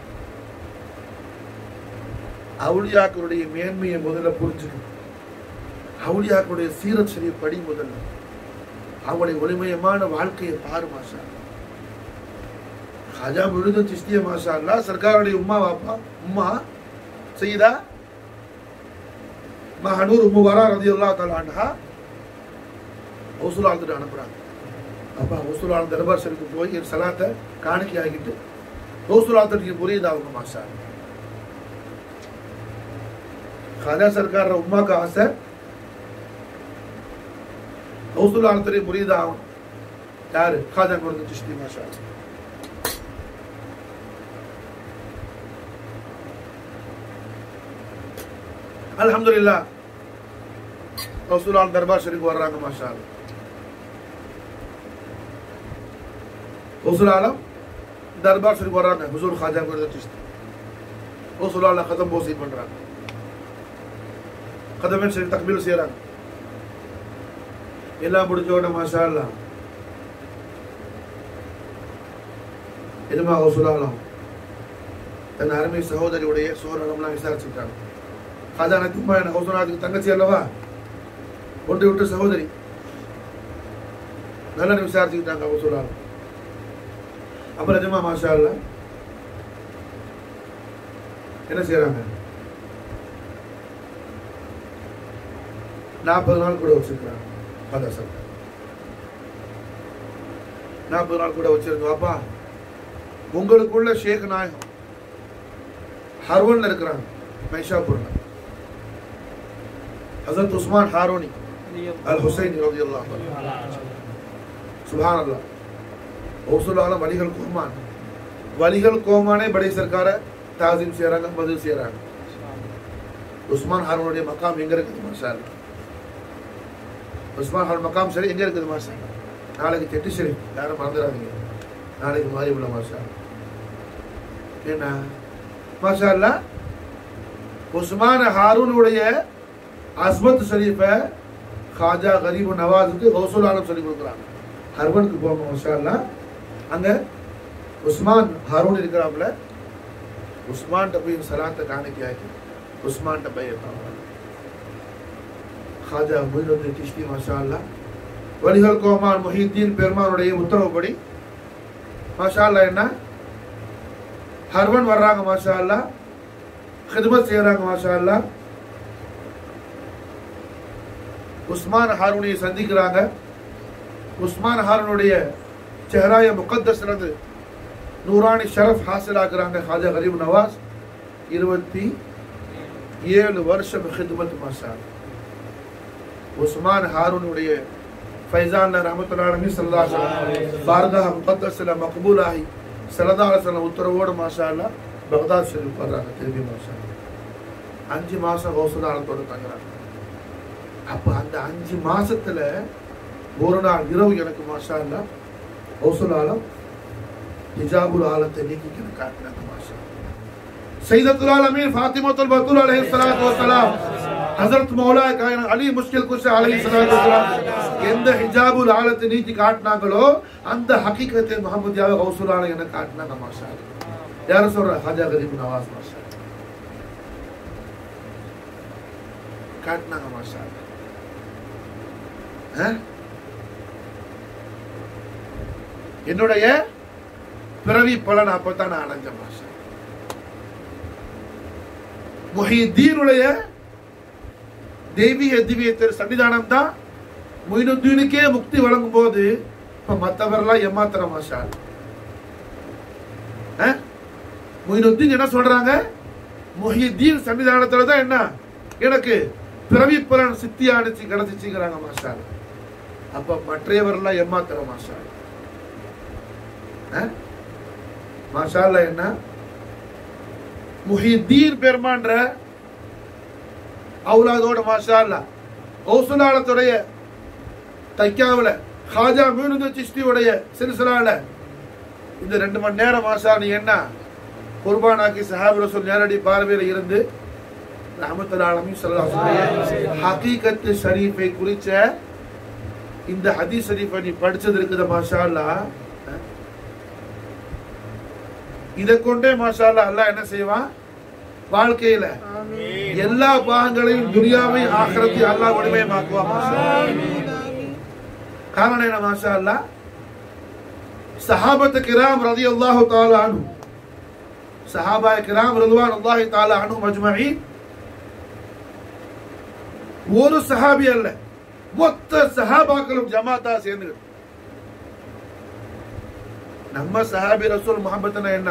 அவுளியாக்களுடைய மேன்மையை முதல்ல புரிஞ்சுக்கணும் அவுளியாக்களுடைய சீரத் சரி படி முதல்ல அவங்களுடைய ஒளிமயமான வாழ்க்கையை பாரு மாஷா खाजा मुरीद चिश्ती माशा अल्लाह सरकार उम्मा वापा उम्मा सईदा மஹனூர் உம்முவரா ரதியல்லாஹு தஆலா அன்ஹா ஹவுசுல் ஆல்துட்டு அனுப்புறாங்க அப்பா ஹவுசுல் ஆல் தர்பார் ஷரீஃபுக்கு போய் என் சலாத்தை காணிக்கை ஆகிட்டு ஹவுசுல் ஆல்துட்டு புரியுது அவங்க மாஷா खाजा सरकार उम्मा का आशा ஹவுசுல் ஆல்துட்டு முரீதா ஆகும் யாரு खाजा முரீது சிஷ்டி மாஷா அல்லாஹ். அல்ஹம்துலில்லா ரசூலால் தர்பார் ஷரீஃப் வர்றாங்க மாஷா அல்லாஹ். ரசூலாலம் தர்பார் ஷரீஃப் வர்றாங்க ஹுசூர் காஜா குருத சிஸ்தி ரசூலால கதம் போசி பண்றாங்க கதமே சரி தக்பீர் செய்றாங்க எல்லாம் முடிஞ்ச உடனே மாஷா அல்லாஹ் இதுமா ரசூலாலம் தன் அருமை சகோதரியுடைய சோழனம்லாம் விசாரிச்சுட்டாங்க ಖಜಾನ ತುಂಬ ಏನು ಹೌಸನಾದಿಗೆ ತಂಗಚಿ ಅಲ್ಲವಾ ஒன்று விட்டு சகோதரி நல்ல விசாரிச்சுக்கிட்டாங்க அவங்க சொல்லாங்க அப்புறம் நிஜமா மாஷா அல்ல என்ன செய்யறாங்க நாற்பது நாள் கூட வச்சிருக்கிறாங்க அதான் சார் நாற்பது நாள் கூட வச்சிருந்தோம் அப்பா உங்களுக்குள்ள ஷேக் நாயகம் ஹர்வன்ல இருக்கிறாங்க மைஷாப்பூர்ல ஹசரத் உஸ்மான் ஹாரோனி அல் ஹுசைன் ரலியல்லாஹு அன்ஹு சுபான் அல்லா ஓசுலால வலிகள் கோமான் வலிகள் கோமானே படை சர்க்கார தாசிம் செய்யறாங்க பதில் செய்யறாங்க உஸ்மான் ஹாரனுடைய மக்காம் எங்க இருக்குது மாஷா அல்லாஹ். உஸ்மான் ஹாரன் மக்காம் சரி எங்க இருக்குது மாஷா அல்லாஹ்? நாளைக்கு தெட்டு சரி யாரும் மறந்துடாதீங்க நாளைக்கு மாதிரி உள்ள மாஷா அல்லாஹ். என்ன மாஷா அல்லாஹ், உஸ்மான் ஹாரூனுடைய அஸ்மத் ஷரீஃபை காஜா கரீப் நவாஸுக்கு கௌசுல் ஆலம் சொல்லி கொடுக்குறாங்க ஹர்பனுக்கு போங்க மாஷா அல்லாஹ். அங்க உஸ்மான் ஹாரூன் இருக்கிறாப்புல உஸ்மான்கிட்ட போய் சலாத்தை காணிக்கையாக்கி உஸ்மான்கிட்ட போய் இருப்பாங்க ஹாஜா முயினுদ্দিন கிஷ்தி மாஷா அல்லாஹ் வலிகள் கோமான் முஹித்தீன் பெருமானுடைய உத்தரவுப்படி மாஷா அல்லாஹ் என்ன ஹர்வன் வர்றாங்க மாஷா அல்லாஹ் ஹிதமத் செய்யறாங்க மாஷா அல்லாஹ் உஸ்மான் ஹாரூனை சந்திக்கிறாங்க உஸ்மான் ஹாரனுடைய செஹராய முகத்தஸ்லது நூரானி ஷரஃப் ஹாசில் ஆக்குறாங்க ஹாஜா கரீப் நவாஸ் இருபத்தி ஏழு வருஷம் ஹிதமத் மாஷா அல்லாஹ். உஸ்மான் ஹாரூனுடைய ஃபைசான் ரஹமத்துல்லாஹி ஸல்லல்லாஹு அலைஹி வஸல்லம் பார்காஹ் முகத்தஸ்ல மக்பூல் ஆகி ஸல்லல்லாஹு அலைஹி வஸல்லம் உத்தரவோடு மாஷா அல்லாஹ் பக்தாத் ஷரீஃப் வர்றாங்க திரும்பி மாஷா அல்லாஹ். அஞ்சு மாசம் கௌசுதாரத்தோட தங்குறாங்க அப்ப அந்த அஞ்சு மாசத்துல ஒரு நாள் இரவு எனக்கு மாஷா அல்லா கௌசுல் ஆலம் ஹிஜாபுல் ஆலத்தை நீக்கி எனக்கு காட்டினாங்க மாஷா சைதத்துல் ஆலமீன் ஃபாத்திமத்துல் பத்துல் அலைஹி ஸலாத்து வஸலாம் ஹஜரத் மௌலா காயன அலி முஷ்கில் குஷ் அலைஹி ஸலாத்து வஸலாம் எந்த ஹிஜாபுல் ஆலத்தை நீக்கி காட்டினாங்களோ அந்த ஹகீகத்தை முஹம்மதியாவை கௌசுல் ஆலம் எனக்கு காட்டினாங்க மாஷா அல்லாஹ். யார சொல்ற ஹாஜா கரீம் நவாஸ் மாஷா அல்லாஹ். காட்டினாங்க மாஷா அல்லாஹ். ஆ? என்னுடைய பிறவி பலன் அப்பதான் நான் அடைஞ்ச மாஷா முஹிதீனுடைய தெய்வீக திவ்யத்தின் சன்னிதானம் தான் மொயினுத்தீனுக்கே முக்தி வழங்கும் போது இப்ப மத்தவரெல்லாம் ஏமாத்துற மாஷா ஆ? மொயினுத்தீன் என்ன சொல்றாங்க முஹிதீன் சன்னிதானத்துல தான் என்ன எனக்கு பிறவி பலன் சித்தி அடிச்சு கிடைச்சிச்சுங்கிறாங்க மாஷா அப்ப மற்றையவரெல்லாம் ஏமாத்துற மாஷா ஆ? மாஷா அல்லாஹ் என்ன முஹிதீன் பெருமான்ற அவுலாதோட மாஷா அல்லாஹ் கௌசலாலத்துடைய தைக்காவுல ஹாஜா மீனுது சிஷ்டியுடைய சிறுசலால இந்த ரெண்டு மணி நேரம் மாஷா நீ என்ன குர்பானாக்கி சஹாபி ரசூல் நேரடி பார்வையில் இருந்து ரஹமத்துல் ஆலமீன் ஸல்லல்லாஹு அலைஹி வஸல்லம் ஹகீகத் ஷரீஃபை குறிச்ச இந்த ஹதீஸ் ஷரீஃபை நீ படிச்சது இருக்குது மாஷா அல்லாஹ் இதை கொண்டே மாஷா அல்லாஹ் அல்லாஹ் என்ன செய்வான் வாழ்க்கையில எல்லா பாகங்களையும் துனியாவை ஆக்கிரத்தி அல்லாஹ் வலிமையமாக்குவான் மாஷா அல்லாஹ். காரணம் என்ன மாஷா அல்லாஹ் சஹாபத்து கிராம் ரதி அல்லாஹு தாலா அனு சஹாபா கிராம் ரதுவான் அல்லாஹி தாலா அனு மஜ்மஈன் ஒரு சஹாபி அல்ல மொத்த சஹாபாக்களும் ஜமாத்தா சேர்ந்து நம்ம சஹாபி ரசூல் முகமதுனா என்ன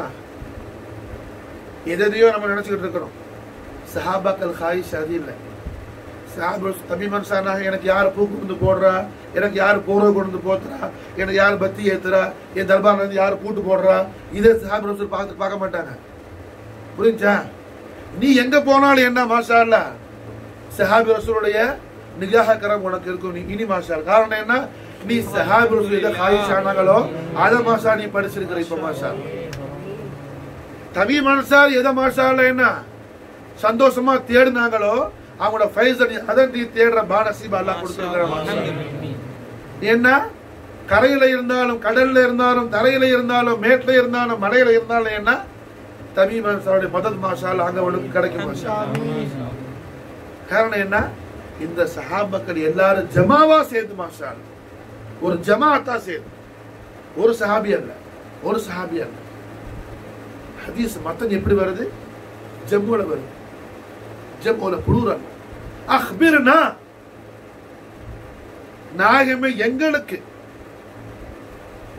எதையோ நம்ம நினைச்சுக்கிட்டு இருக்கணும் சஹாபாக்கள் ஹாயிஷ் அது இல்லை சஹாபி தமிமன் சானாக எனக்கு யார் பூ கொண்டு போடுறா எனக்கு யார் போர்வை கொண்டு போத்துறா எனக்கு யார் பத்தி ஏத்துறா என் தர்பார்ல இருந்து யார் பூட்டு போடுறா இதை சஹாபி ரசூல் பார்த்து பார்க்க மாட்டாங்க புரிஞ்சா நீ எங்க போனாலும் என்ன மாஷா அல்ல சஹாபி ரசூலுடைய நிகாஹ கரம் உனக்கு இருக்கும் நீ இனி மாஷா அல்லாஹ். காரணம் என்ன நீ சஹாபி ரசூல் எதை ஹாயிஷ் ஆனாங்களோ அதை மாஷா நீ படிச்சிருக்கிற இப்ப மாஷா அல்லாஹ். தவி மனசார் எதை மாஷா அல்லாஹ் என்ன சந்தோஷமா தேடினாங்களோ அவங்களோட ஃபைஸ நீ அதை நீ தேடுற பானசீப் அல்லாஹ் கொடுத்துருக்கிற மாஷா அல்லாஹ். என்ன கரையில இருந்தாலும் கடல்ல இருந்தாலும் தரையில இருந்தாலும் மேட்ல இருந்தாலும் மலையில இருந்தாலும் என்ன தவி மனசாருடைய மதத் மாஷால் அங்க உனக்கு கிடைக்கும் மாஷா அல்லாஹ். காரணம் என்ன இந்த சஹாபாக்கள் எல்லாரும் ஜமாவா சேர்ந்து மாஷா அல்லாஹ். ஒரு ஜமாத்தா சேர்ந்து ஒரு சஹாபி அல்ல ஒரு சஹாபி அல்ல ஹதீஸ் மத்தன் எப்படி வருது ஜம்முல வருது ஜம்முல புளூரல் அஹ்பிர்னா நாயகமே எங்களுக்கு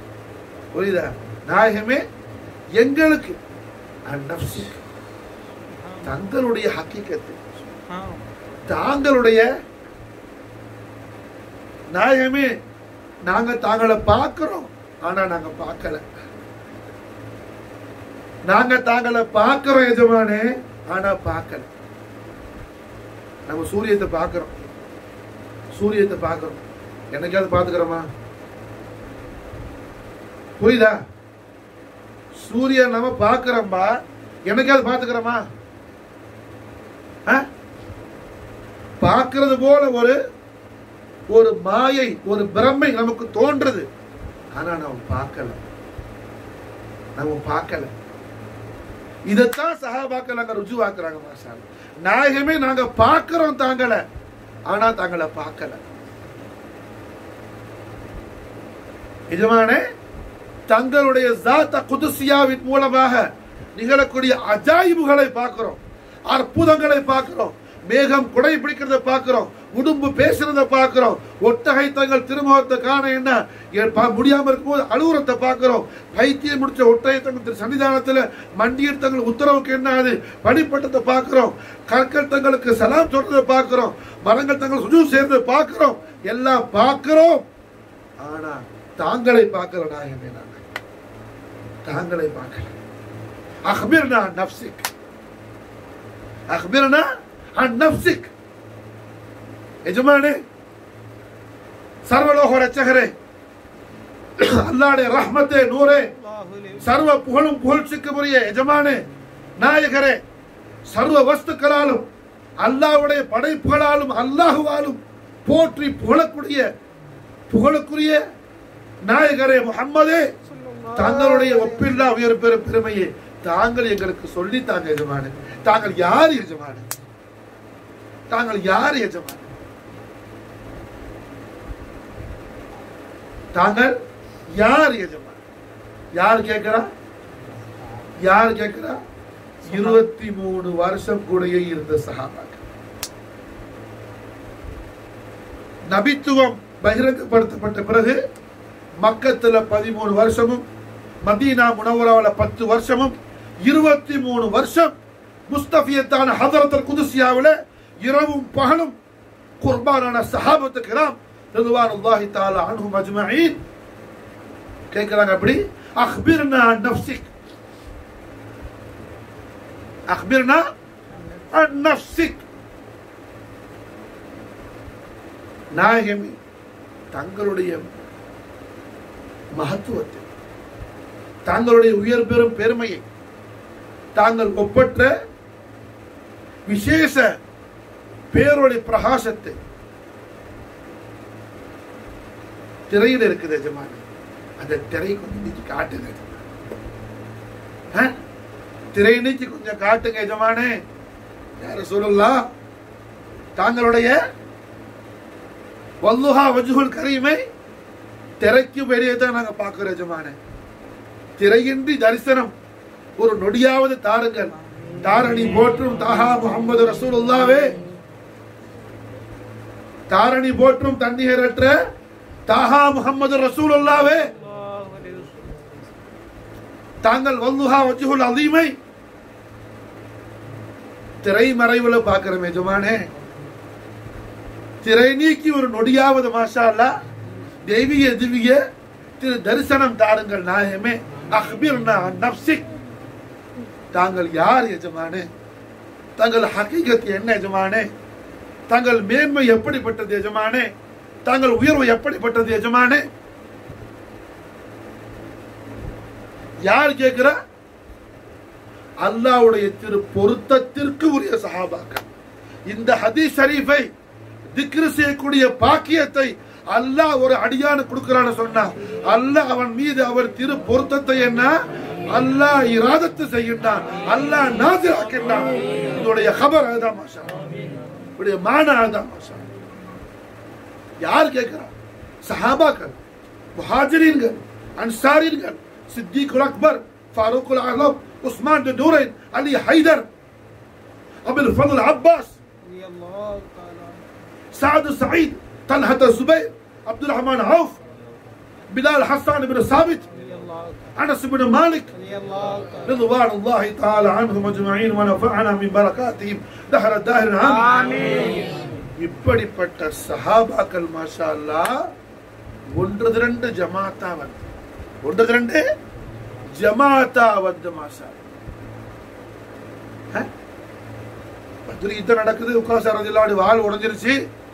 புரியுதா நாயகமே எங்களுக்கு அன் நஃப்ஸிக் தங்களுடைய ஹக்கீக்கத்து தாங்களுடைய நாயகமே நாங்க தாங்களை பார்க்கிறோம் ஆனா நாங்க பார்க்கல நாங்க தாங்களை பார்க்கிறோம் எஜமானே ஆனா பார்க்கல நம்ம சூரியத்தை பார்க்கிறோம் சூரியத்தை பார்க்கிறோம் என்னைக்காவது பார்த்துக்கிறோமா புரியுதா சூரியன் நம்ம பார்க்கிறோம்பா என்னைக்காவது பார்த்துக்கிறோமா ஆ? பார்க்கிறது போல ஒரு ஒரு மாயை ஒரு பிரமை நமக்கு தோன்றுது ஆனா நம்ம பார்க்கல நம்ம பார்க்கல இதைத்தான் சகாபாக்கள் அங்க ருஜுவாக்குறாங்க மாஷா அல்லாஹ். நாயகமே நாங்க பார்க்கிறோம் தாங்களை ஆனா தாங்களை பார்க்கல எஜமானே தங்களுடைய ஜாத்த குதுசியாவின் மூலமாக நிகழக்கூடிய அஜாயிபுகளை பார்க்கிறோம் அற்புதங்களை பார்க்கிறோம் மேகம் குடை பிடிக்கிறத பார்க்கிறோம் உடும்பு பேசுறத பார்க்கிறோம் ஒட்டகை தங்கள் திருமுகத்தை காண என்ன எ- பா- முடியாம இருக்கும்போது அலுவலத்தை பார்க்கிறோம் பைத்தியம் முடிச்ச ஒட்டகை தங்கள் திரு சன்னிதானத்துல மண்டியர் தங்கள் உத்தரவுக்கு என்ன அது படிப்பட்டத்தை பார்க்கிறோம் கற்கள் தங்களுக்கு சலாம் சொல்றதை பார்க்கிறோம் மரங்கள் தங்கள் சுஜு சேர்ந்ததை பார்க்கிறோம் எல்லாம் பார்க்கிறோம் ஆனா தாங்களை பார்க்கல நாயகமே நாங்கள் தாங்களை பார்க்கல அஹ்பிர்னா அன் நஃப்சிக் அஹ்பிர்னா அன் நஃப்சிக் எஜமானே சர்வலோக ரச்சகரே அல்லாடைய ரஹ்மத்தே நூரே சர்வ புகழும் புகழ்ச்சிக்கு உரிய எஜமானே நாயகரே சர்வ வஸ்துக்களாலும் அல்லாஹ்வுடைய படைப்புகளாலும் அல்லாஹுவாலும் போற்றி புகழக்கூடிய புகழுக்குரிய நாயகரே முஹம்மதே தங்களுடைய ஒப்பில்லா உயர் பெரும் பெருமையை தாங்கள் எங்களுக்கு சொல்லி தாங்க எஜமானே தாங்கள் யார் எஜமானே தாங்கள் யார் எஜமானே தாங்கள் யார் எஜமான் யார் கேட்கிறா யார் கேட்கிறா இருபத்தி மூணு வருஷம் கூடயே இருந்த சஹாபாக்கள் நபித்துவம் பகிரங்கப்படுத்தப்பட்ட பிறகு மக்கத்துல பதிமூணு வருஷமும் மதீனா முனவராவில் பத்து வருஷமும் இருபத்தி மூணு வருஷம் முஸ்தபியத்தான ஹதரத்தல் குதுசியாவில் இரவும் பகலும் குர்பானான சஹாபத்து கிராம் ரிதுவானுல்லாஹி தஆலா அன்ஹும் அஜ்மஈன் கேக்குறாங்க அப்படி அக்பிர்னா அன் நஃப்சிக் அக்பிர்னா அன் நஃப்சிக் நாயகமே தங்களுடைய மகத்துவத்தை தாங்களுடைய உயர் பெறும் பெருமையை தாங்கள் ஒப்பற்ற விசேஷ பேரொளி பிரகாசத்தை திரையில் இருக்குது எஜமானி அந்த திரை கொஞ்சம் நீக்கி காட்டுங்க எஜமானே. ஆ? திரை நீக்கி கொஞ்சம் காட்டுங்க எஜமானே யார சொல்லலாம் தாங்களுடைய வல்லுஹா வஜுகுல் கரீமை திரைக்கு வெளியே தான் நாங்க பார்க்கிறோம் எஜமானே திரையின்றி தரிசனம் ஒரு நொடியாவது தாருங்கள் தாரணி போற்றும் தாஹா முகமது ரசூலுல்லாவே தாரணி போற்றும் தண்ணீரற்ற தாஹா முகமது ரசூலுல்லாவே தாங்கள் வல்லுஹா வஜுகுல் அதீமை திரை மறைவுல பார்க்கிறோம் எஜமானே திரை நீக்கி ஒரு நொடியாவது மாஷா அல்லா தெய்வீக திவ்ய திரு தரிசனம் தாருங்கள் நாயமே அக்பிர்னா அன் நப்சிக் தாங்கள் யார் எஜமானே தங்கள் ஹக்கீகத் என்ன எஜமானே தங்கள் மேன்மை எப்படிப்பட்டது எஜமானே தங்கள் உயர்வு எப்படிப்பட்டது எஜமானே யார் கேட்கிறா அல்லாஹ்வுடைய திரு பொருத்தத்திற்கு உரிய சஹாபாக்கள் இந்த ஹதீஸ் ஷரீஃபை திக்ரு செய்யக்கூடிய பாக்கியத்தை அல்லாஹ் ஒரு அடியானு கொடுக்கிறான்னு சொன்னா அல்லாஹ் அவன் மீது அவர் திரு பொருத்தத்தை என்ன அல்லாஹ் இராதத்து செய்கின்றான் அல்லாஹ் நாசிராக்கின்றான் இதோடைய ஹபர் அதுதான் மாஷா உடைய மான அதுதான் மாஷா யார் கேட்கிறா சஹாபாக்கள் முஹாஜிரீன்கள் அன்சாரீன்கள் சித்திகுல் அக்பர் ஃபாரூக்குல் ஆலம் உஸ்மான் பின் நூரைன் அலி ஹைதர் அபுல் ஃபضل அப்பாஸ் سعد سعيد طلحة الزبير عبد الرحمن عوف بلال حسان بن ثابت الله تعالى அனஸ் பின் மாலிக் رضي الله تعالى رضوان الله تعالى عنهم اجمعين ونفعنا من بركاتهم دهر الداهر ஆமீன் இப்படிப்பட்ட சஹாபாக்கள் மாஷா அல்லாஹ் ஒன்று திரண்டு ஜமாத்தா வந்து ஒன்று திரண்டு ஜமாத்தா வந்து மாஷா அல்லாஹ். பத்ரி யுத்தம் நடக்குது உட்காச ரதில்லாடி வால் உடைஞ்சிருச்சு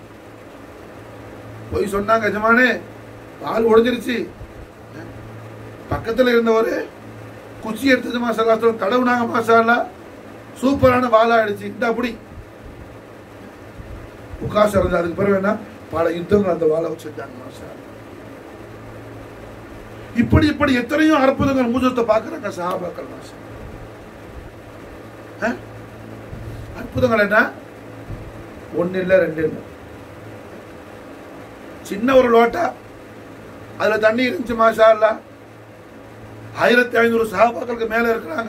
போய் சொன்னாங்க எஜமானே வால் உடைஞ்சிருச்சு பக்கத்துல இருந்தவர் குச்சி எடுத்தது மாசாலா தடவுனாங்க மாசாலா சூப்பரான வாலா ஆயிடுச்சு இந்த அப்படி உட்காச இருந்து அதுக்கு பிறகு என்ன பல யுத்தங்கள் அந்த வாழை வச்சிருக்காங்க மாஷா அல்லாஹ். இப்படி இப்படி எத்தனையோ அற்புதங்கள் மூஜத்தை பார்க்கறாங்க சஹாபாக்கள் மாஷா அல்லாஹ். ஆ? அற்புதங்கள் என்ன ஒன்னு இல்ல ரெண்டு இல்ல சின்ன ஒரு லோட்டா அதுல தண்ணி இருந்துச்சு மாஷா அல்லாஹ். ஆயிரத்தி ஐநூறு சஹாபாக்களுக்கு மேல இருக்கிறாங்க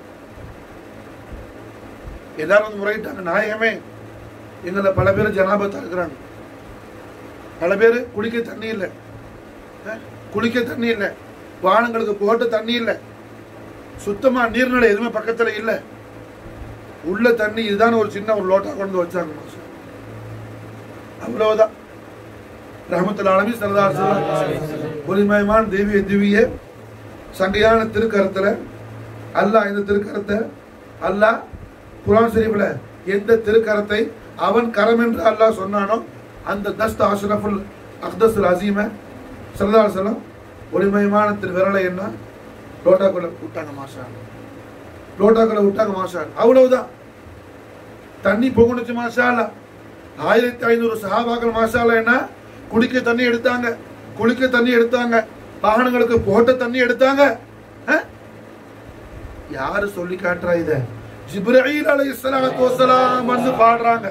எல்லாரும் வந்து முறையிட்டாங்க நாயகமே எங்களை பல பேர் ஜனாபத்தா இருக்கிறாங்க பல பேர் குளிக்க தண்ணி இல்லை அஹ், குளிக்க தண்ணி இல்லை வானங்களுக்கு போட்ட தண்ணி இல்லை சுத்தமா நீர்நிலை எதுவுமே பக்கத்துல இல்லை உள்ள தண்ணி இதுதான் ஒரு சின்ன ஒரு லோட்டா கொண்டு வந்து வச்சாங்க மாஸ்டர். அவ்வளவுதான் ரஹமத்துல் ஆலமி சரதார் ஒளிமயமான தேவிய திவ்ய சங்கையான திருக்கரத்துல அல்லாஹ் இந்த திருக்கரத்தை அல்லாஹ் குரான் ஷரீஃப்ல எந்த திருக்கரத்தை அவன் கரம் என்று அல்லாஹ் சொன்னானோ அந்த தஸ்த் அஷ்ரஃபுல் அக்தஸ்ல் அசீம சரதார் செல்லம் ஒளிமயமான திரு விரலை என்ன லோட்டாக்குள்ள விட்டாங்க மாஷா லோட்டாக்குள்ள விட்டாங்க மாஷா அவ்வளவுதான் தண்ணி பொங்குனுச்சு மாஷா அல்லா. ஆயிரத்தி ஐநூறு சஹாபாக்கள் மாஷால என்ன குடிக்க தண்ணி எடுத்தாங்க குளிக்க தண்ணி எடுத்தாங்க வாகனங்களுக்கு போட்ட தண்ணி எடுத்தாங்க அஹ்? யாரு சொல்லி காட்டுறா இத ஜிப்ரீல் அலைஹிஸ்ஸலாத்து வஸ்ஸலாம் வந்து பாடுறாங்க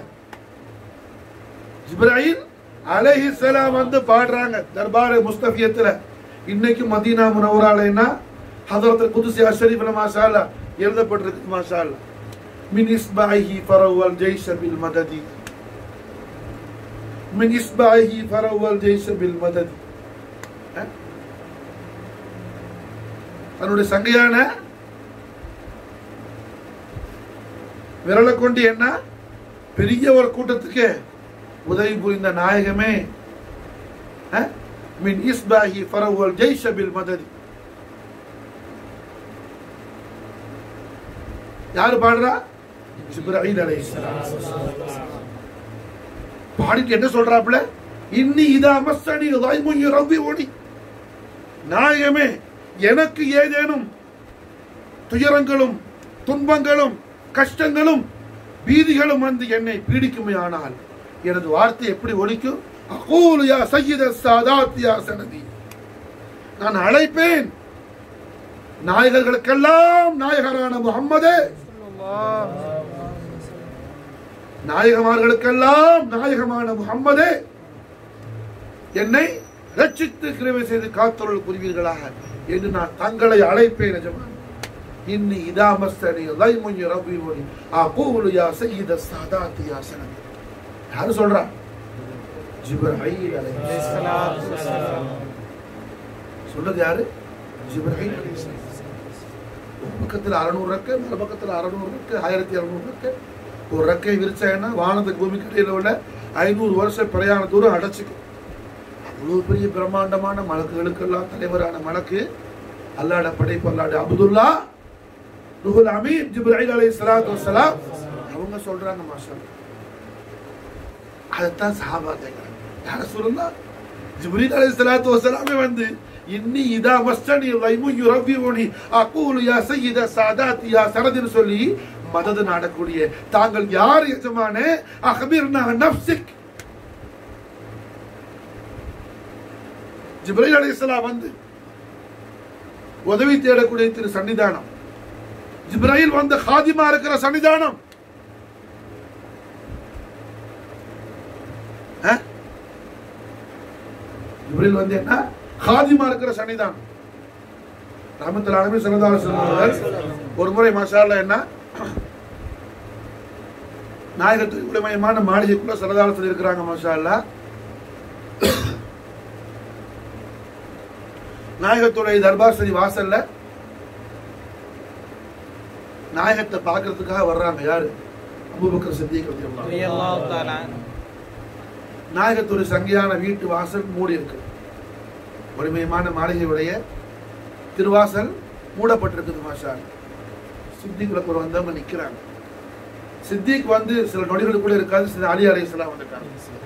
ஜிப்ரீல் அலைஹிஸ்ஸலாம் வந்து பாடுறாங்க தர்பார் முஸ்தபியத்துல இன்னைக்கு மதீனா முனவராலைனா ஹதரத் குதுசி அஷரீஃப்ல மாஷா அல்லாஹ் எழுதப்பட்டிருக்கு மாஷா அல்லாஹ் من إصبعه فروا الجيش بالمدد من إصبعه فروا الجيش بالمدد அஹ்? தன்னுடைய சங்கையான விரலை கொண்டு என்ன பெரிய ஒரு கூட்டத்துக்கு உதவி புரிந்த நாயகமே அஹ்? மின் இஸ்பாஹி ஃபரவல் ஜெய்ஷ பில் மததி யாரு பாடுறா ஜிப்ராஹிம் அலைஹிஸ்ஸலாம் பாடிட்டு என்ன சொல்றாப்புல இன்னி இதா மஸ்ஸனி தைமுன் ரப்பி ஓடி நாயகமே எனக்கு ஏதேனும் துயரங்களும் துன்பங்களும் கஷ்டங்களும் பீதிகளும் வந்து என்னை பீடிக்குமே ஆனால் எனது வார்த்தை எப்படி ஒலிக்கும் அகூலு யா சையத சாதாத் யா சனதி நான் அழைப்பேன் நாயகர்களுக்கெல்லாம் நாயகரான முகம்மதே நாயகமார்களுக்கெல்லாம் நாயகமான முகம்மதே என்னை ரட்சித்து கிருவை செய்து காத்தொருள் புரிவீர்களாக என்று நான் தங்களை அழைப்பேன் நிஜமா இன்னி இதா மஸ்தனி லைமுன் ரபி ஒலி அகூலு யா சையத சாதாத் யா சனதி யாரு சொல்றா ஜிப்ராஹீல் அலைஹிஸ்ஸலாம் சொன்னது யாரு ஜிப்ராஹீல் அலைஹிஸ்ஸலாம் ஒரு பக்கத்துல அறநூறு ரெக்கை மறு பக்கத்துல அறநூறு ரெக்கை ஆயிரத்தி அறநூறு ரெக்கை ஒரு ரெக்கை விரிச்சாங்கன்னா வானத்துக்கு பூமிக்கு இடையில உள்ள ஐநூறு வருஷம் பிரயாண தூரம் அடைச்சிக்கும் அவ்வளவு பெரிய பிரம்மாண்டமான மலக்குகளுக்கெல்லாம் தலைவரான மலக்கு அல்லாட படைப்பு அல்லாட அப்துல்லா ருஹுல் அமீன் ஜிப்ராஹில் அலைஹி ஸலாத்து வஸலாம் அவங்க சொல்றாங்க மாஷா அதைத்தான் சஹாபா கேட்கிறாங்க யார சொல்லுங்க ஜிப்ரீல் அலைஹி ஸலாத்து வஸலாமே வந்து இன்னி இதா மஸ்தனி லைமு யுரபியுனி அகூலு யா சய்யித சாதாத் யா சரதின்னு சொல்லி மதது நாடக்கூடிய தாங்கள் யார் எஜமானே அஹ்பிர்னா நஃப்ஸிக் ஜிப்ரீல் அலைஹிஸ்ஸலாம் வந்து உதவி தேடக்கூடிய திரு சன்னிதானம் ஜிப்ராயில் வந்து ஹாதிமா இருக்கிற சன்னிதானம் அஹ்? ஜிப்ரீல் வந்து என்ன ஹாதிமா இருக்கிற சன்னிதானம் ரஹமத்துல் ஆலமி சல்லல்லாஹு ஒரு முறை மசாலா என்ன நாயகத்துக்கு உடைமயமான மாளிகைக்குள்ள சரதாரத்தில் இருக்கிறாங்க மசாலா நாயகத்துடைய தர்பார் சரி வாசல்ல நாயகத்தை பார்க்கறதுக்காக வர்றாங்க யாரு அபூபக்கர் சித்திக் ரலியல்லாஹு அன்ஹு. ரலியல்லாஹு தஆலா அன்ஹு. நாயகத்துடைய சங்கையான வீட்டு வாசல் மூடி இருக்கு ஒளிமயமான மாளிகையுடைய திருவாசல் மூடப்பட்டிருக்குது மாஷா சித்திக்குள்ள ஒரு வந்தவங்க நிக்கிறாங்க சித்திக் வந்து சில நொடிகளுக்குள்ள இருக்காது சில அலி அலைஹிஸ்ஸலாம் வந்துட்டாங்க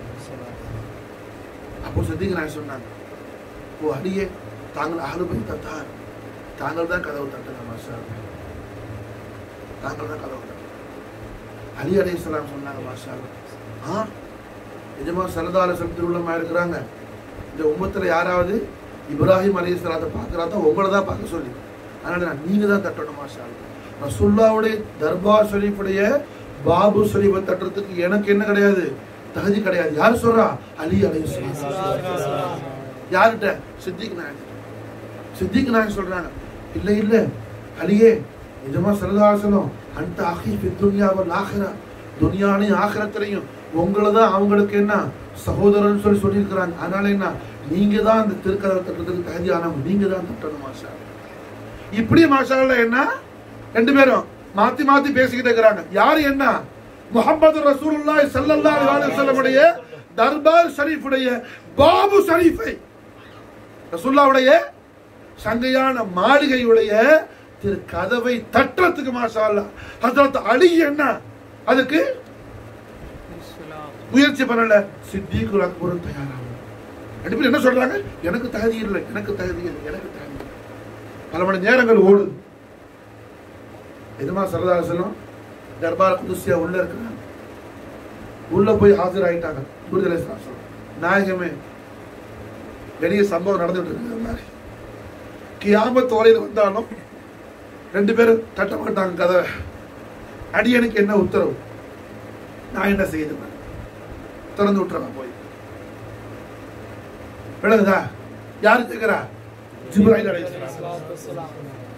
அப்போ சித்திக் நான் சொன்னாங்க ஓ அலியே தாங்கள் அகலுபை தத்தார் தாங்கள் தான் கதவு தட்டுங்க மாஷா தாங்கள் தான் கதவு தட்டுங்க அலி அலைஹிஸ்ஸலாம் சொன்னாங்க மாஷா ஆ நிஜமா சரதால திருவிழமா இருக்கிறாங்க இந்த உம்மத்துல யாராவது இப்ராஹிம் அலி சலாத்தை பார்க்கறாத உங்களை தான் பார்க்க சொல்லி அதனால நான் நீங்க தான் தட்டணும் மாஷா ரசுல்லாவுடைய தர்பார் ஷரீஃபுடைய பாபு ஷரீஃபை தட்டுறதுக்கு எனக்கு என்ன கிடையாது தகுதி கிடையாது யார் சொல்றா அலி அலி யார்கிட்ட சித்திக் நாயக் சித்திக் நாயக் சொல்றாங்க இல்ல இல்ல அலியே நிஜமா சரதாசனம் அந்த அகி துன்யாவல் ஆகிரா துனியானையும் ஆகிரத்திலையும் உங்களை தான் அவங்களுக்கு என்ன சகோதரன் சொல்லி சொல்லியிருக்கிறாங்க அதனால என்ன நீங்க தான் அந்த திருக்கதவை தட்டுறதுக்கு தகுதியானவங்க நீங்க தான் தட்டணும் மாஷா இப்படி மாஷால என்ன ரெண்டு பேரும் மாத்தி மாத்தி பேசிக்கிட்டு இருக்கிறாங்க யாரு என்ன முகமது ரசூலுல்லாஹி ஸல்லல்லாஹு அலைஹி வஸல்லமுடைய தர்பார் ஷரீஃபுடைய பாபு ஷரீஃபை ரசூலுல்லாஹ்வுடைய சங்கையான மாளிகையுடைய திரு கதவை தட்டுறதுக்கு மாஷா அல்லாஹ் ஹஜ்ரத் அலி என்ன அதுக்கு முயற்சி பண்ணல சித்திகுல் அக்பரும் தயாராகும் ரெண்டு பேரும் என்ன சொல்றாங்க எனக்கு தகுதி இல்லை எனக்கு தகுதி இல்லை எனக்கு தகுதி இல்லை பல மணி நேரங்கள் ஓடுது எதுமா சரதார செல்லம் தர்பார் குதுசியா உள்ள இருக்கிறாங்க உள்ள போய் ஆஜர் ஆயிட்டாங்க விடுதலை சாசனம் நாயகமே பெரிய சம்பவம் நடந்துட்டு இருக்கு மாதிரி கியாமத் வரையில் வந்தாலும் ரெண்டு பேரும் தட்ட மாட்டாங்க கதை அடியனுக்கு என்ன உத்தரவு நான் என்ன செய்யுது திறந்து விட்டுறேன் போய் விளங்குதா யாரு கேட்கிறா ஜிப்ராயில் அலைஹிஸ்ஸலாம்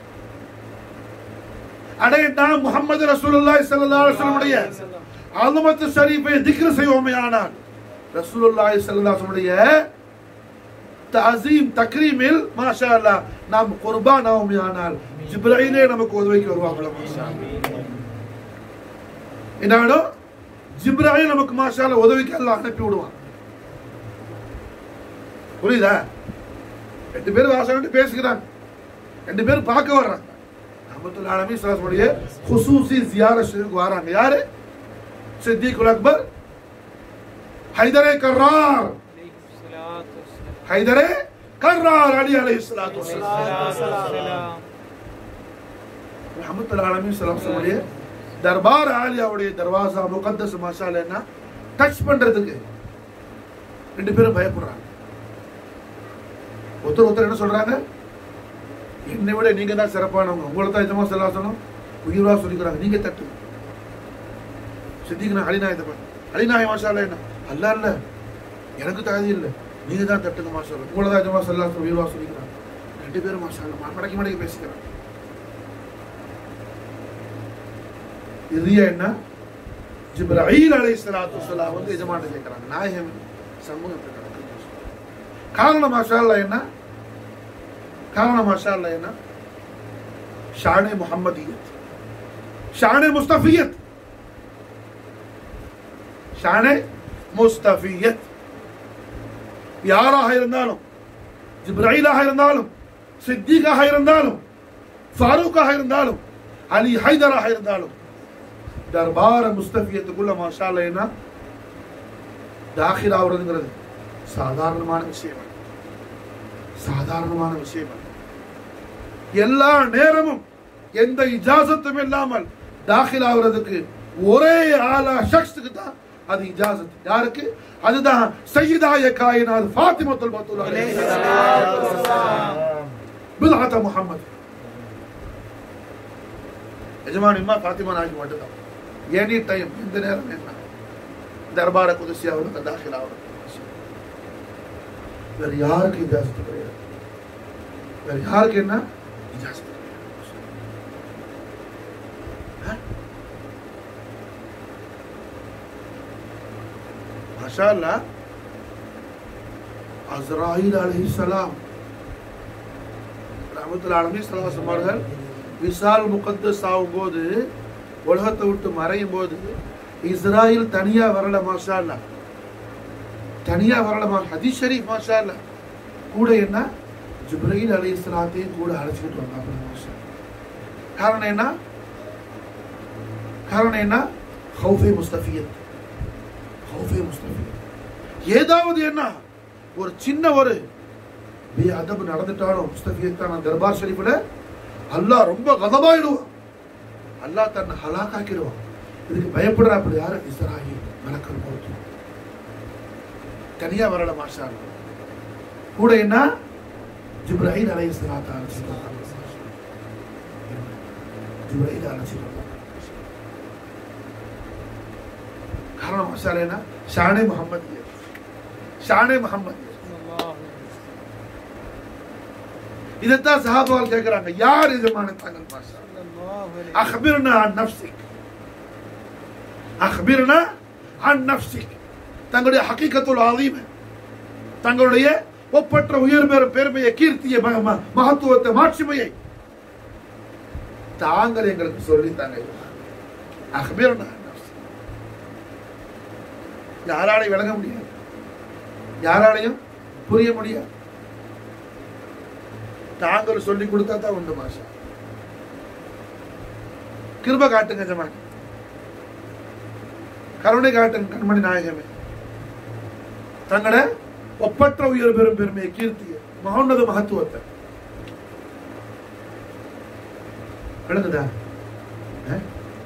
அடையட்டா முகமது ரசூலுல்லாஹி ஸல்லல்லாஹு அலைஹி வஸல்லமுடைய அலுமத்து ஷரீஃபை திக்ர் செய்வோமையானால் ரசூலுல்லாஹி ஸல்லல்லாஹு அலைஹி வஸல்லமுடைய தஅசீம் தக்ரீமில் மாஷா அல்லாஹ் நாம் குர்பான் ஆவோமையானால் ஜிப்ராயிலே நமக்கு உதவிக்கு வருவாங்களா மாஷா அல்லாஹ் என்னாலும் ஜிப்ராயில் நமக்கு மாஷா அல்லாஹ் உதவிக்கு எல்லாம் அனுப்பி விடுவான் புரியுதா ரெண்டு பேரும் வாசகட்டு பேசுகிறாங்க ரெண்டு பேரும் பார்க்க வர்றாங்க ரஹமத்துல் ஆலமி சலாசமுடைய ஹுசூசி ஜியார ஷரீஃப்க்கு வராங்க யாரு சித்திகுல் அக்பர் ஹைதரே கர்ரார் ஹைதரே கர்ரார் அலி அலைஹி ஸலாத்து வஸலாம் ரஹமத்துல் ஆலமி சலாசமுடைய தர்பார் ஆலியாவுடைய தர்வாசா முகத்தஸ் மசாலா என்ன டச் பண்றதுக்கு ரெண்டு பேரும் பயப்படுறாங்க ஒருத்தர் ஒருத்தர் என்ன சொல்றாங்க என்னை விட நீங்க தான் சிறப்பானவங்க உங்களை தான் இதமா செல்லா சொன்னோம் உயிரா சொல்லிக்கிறாங்க நீங்க தட்டு சித்திக்கு நான் அலிநாயத்தை அலிநாய மாஷால என்ன அல்ல இல்ல எனக்கு தகுதி இல்லை நீங்க தான் தட்டுங்க மாஷால உங்களை தான் இதமா செல்லா உயிரா சொல்லிக்கிறாங்க ரெண்டு பேரும் மாஷால மடக்கி மடக்கி பேசிக்கிறாங்க இறுதியா என்ன ஜிப்ராயில் அலைஹிஸ்ஸலாத்து வஸலாம் வந்து எஜமான கேட்கிறாங்க நாயகம் சமூகத்தை நடக்குது காரணம் மாஷா அல்லாஹ் என்ன காரணம் மாஷா அல்லாஹ் என்ன ஷானே முஹம்மதியத் ஷானே முஸ்தஃபியத் ஷானே முஸ்தஃபியத் யாராக இருந்தாலும் ஜிப்ராயிலாக இருந்தாலும் சித்திகாக இருந்தாலும் ஃபாரூக்காக இருந்தாலும் அலி ஹைதராக இருந்தாலும் தர்பார முஸ்தபியத்துக்குள்ள மாஷா அல்லாஹ் என்ன தாখিল ஆகுறதுங்கிறது சாதாரணமான விஷயம் அல்ல. சாதாரணமான விஷயம் அல்ல. எல்லா நேரமும் எந்த இஜாசத்தும் இல்லாமல் தாখিল ஆகுறதுக்கு ஒரே ஆளா ஷக்ஸுக்கு தான் அது இஜாசத் யாருக்கு அதுதான் சையதாய காயினாத் ஃபாத்திமத்துல் பத்துல் அலைஹி பில்ஆத்த முஹம்மத் எஜமான் இம்மா ஃபாத்திமா நாயகி மட்டும்தான் எனி டைம் இந்த நேரம் என்ன தர்பார குதிசி அவருக்கு தாখিল ஆகுறது வேற யாருக்கு இஜாசத்து கிடையாது வேற யாருக்கு என்ன இஜாசத்து கிடையாது ஆ? மாஷா அல்லாஹ் அஸ்ராயில் அலைஹிஸ்ஸலாம் ரமத்துல ஆலமி சலாசம் அவர்கள் விசால் முகத்தஸ் ஆகும்போது உலகத்தை விட்டு மறையும் போது இஸ்ராயில் தனியா வரல மாஷா அல்லா தனியா வரல மா ஹதீஸ் ஷரீஃப் மாஷா அல்லா கூட என்ன ஜிப்ரீல் அலி இஸ்லாத்தையும் கூட அழைச்சிக்கிட்டு வந்தாங்க மாஷா காரணம் என்ன காரணம் என்ன ஹவுஃபே முஸ்தபியத் ஹவுஃபே முஸ்தபியத் ஏதாவது என்ன ஒரு சின்ன ஒரு பே அதபு நடந்துட்டாலும் முஸ்தபியத் தான் தர்பார் ஷரீஃபில் அல்லாஹ் ரொம்ப கதமாயிடுவான் அல்லாஹ் தன்னை ஹலாக்காக்கிடுவான் இதுக்கு பயப்படுற அப்படி யாரு இஸ்ராயில் மலக்கல் போட்டு தனியா வரல மாஷா அல்லாஹ். கூட என்ன ஜிப்ராஹில் அலை இஸ்லாத்தா ஜிப்ராஹில் அழைச்சிட்டு காரணம் மாஷா அல்லாஹ் என்ன ஷானே முகமது ஷானே முகமது இதைத்தான் சஹாபால் கேட்கிறாங்க யார் எஜமான தாங்கள் மாஷா அஹ்பிர்னா அன் நஃப்சிக் அஹ்பிர்னா அன் நஃப்சிக் தங்களுடைய ஹகீகத்துல் ஆலீம் தங்களுடைய ஒப்பற்ற உயர் பெரும் பெருமையை கீர்த்தியை ம- ம- மகத்துவத்தை மாட்சிமையை தாங்கள் எங்களுக்கு சொல்லித்தாங்க அஹ்பிர்னா அன் நஃப்சிக் யாராலையும் விளங்க முடியாது யாராலையும் புரிய முடியாது தாங்கள் சொல்லி கொடுத்தா தான் உண்டு மாஷா கிருப காட்டுங்க ஜமான் கருணை காட்டுங்க கண்மணி நாயகமே தங்கள ஒப்பற்ற உயர் பெரும் பெருமையை கீர்த்திய மகோன்னத மகத்துவத்தை விளங்குதா அஹ்?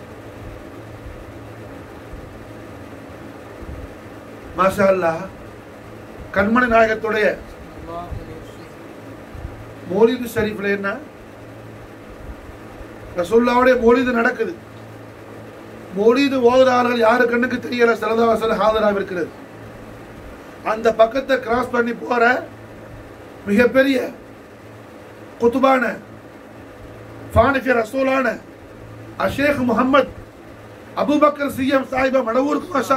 மாஷா அல்லாஹ் கண்மணி நாயகத்துடைய மோலிது ஷரீஃப்ல என்ன ரசூல்லாவுடைய மோலிது நடக்குது மோலிது ஓதுறார்கள் யாரு கண்ணுக்கு தெரியல சரதாசல் ஹாதராக இருக்கிறது அந்த பக்கத்தை கிராஸ் பண்ணி போற மிகப்பெரிய குத்துபான ஃபானிஃபி ரசூலான அஷேக் முகமது அபூபக்கர் சிஎம் சாஹிபா மடவூருக்கு மஷா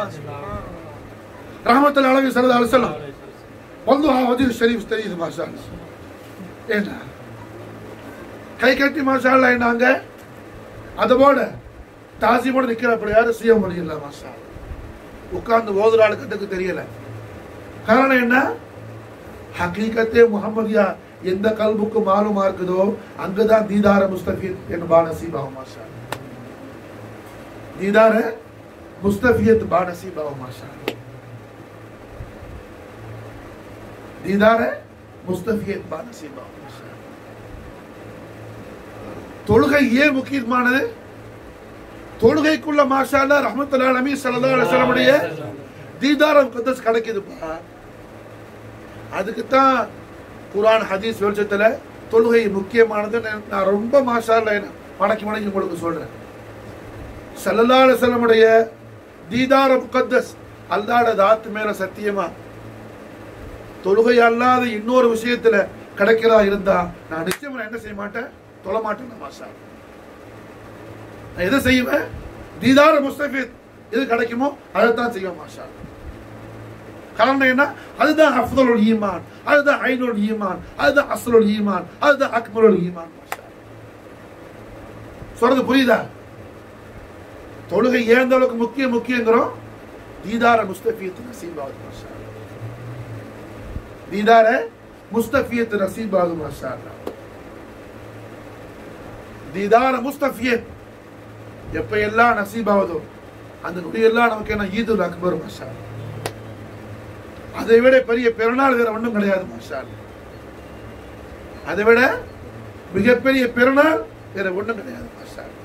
ரஹமத்துல் அலவி சரதா அலுவலம் வந்து வஜீர் ஷரீஃப் தெரியுது மாஷா அல்லாஹ். என்ன கை கட்டி மாஷா அல்லாஹ் என்னாங்க அதோட தாசிமோட நிக்கிறப்ப யாரும் செய்ய முடியல மாஷா அல்லாஹ். உட்கார்ந்து ஓதுற ஆளுக்கு தெரியல காரணம் என்ன ஹக்கீகத்தே முகமதியா எந்த கல்புக்கு மாலுமா இருக்குதோ அங்கதான் தீதார முஸ்தபியத் என்று பானசீபாவும் மாஷா அல்லாஹ். தீதார முஸ்தபியத் பானசீபாவும் மாஷா அல்லாஹ். தீதார முஸ்தபியத் பானசீபாவும் மாஷா அல்லாஹ். தொழுகை ஏன் முக்கியமானது தொழுகைக்குள்ள மாஷா அல்லாஹ் ரஹ்மத்துல்லாஹி அலைஹி ஸல்லல்லாஹு அலைஹி வஸல்லமுடைய தீதார முகத்தஸ் கிடைக்குதுப்பா அதுக்கு தான் குர்ஆன் ஹதீஸ் வெளிச்சத்துல தொழுகை முக்கியமானது நான் ரொம்ப மாஷா அல்லாஹ் என்ன மடக்கி மடக்கி உங்களுக்கு சொல்றேன் ஸல்லல்லாஹு அலைஹி வஸல்லமுடைய தீதார முகத்தஸ் அல்லாஹ்ட தாத்து மேல சத்தியமா தொழுகை அல்லாத இன்னொரு விஷயத்துல கிடைக்கிறதா இருந்தா நான் நிச்சயமா என்ன செய்ய மாட்டேன் தொழ மாட்டேன் மாஷா அல்லாஹ். நான் எதை செய்வேன் தீதார முஸ்தபித் எது கிடைக்குமோ அதைத்தான் செய்வேன் மாஷா அல்லாஹ். காரணம் என்ன அதுதான் அஃதலுல் ஈமான் அதுதான் ஐனுல் ஈமான் அதுதான் அஸ்லுல் ஈமான் அதுதான் அக்மலுல் ஈமான் மாஷா அல்லாஹ். சொல்றது புரியுதா தொழுகை ஏன் அந்த அளவுக்கு முக்கிய முக்கியங்கிறோம் தீதார முஸ்தபியத் நசீபாவது மாஷா அல்லாஹ். தீதார முஸ்தபியத் நசீபாவது மாஷா அல்லாஹ். தீதார முஸ்தபியத் எப்ப எல்லாம் நசீபாவதோ அந்த நொடியெல்லாம் நமக்கு என்ன ஈதுல் அக்பர் மாஷா அல்லாஹ். அதை விட பெரிய பெருநாள் வேற ஒண்ணும் கிடையாது மாஷா அல்லாஹ். அதை விட மிகப்பெரிய பெருநாள் வேற ஒண்ணும் கிடையாது மாஷா அல்லாஹ்.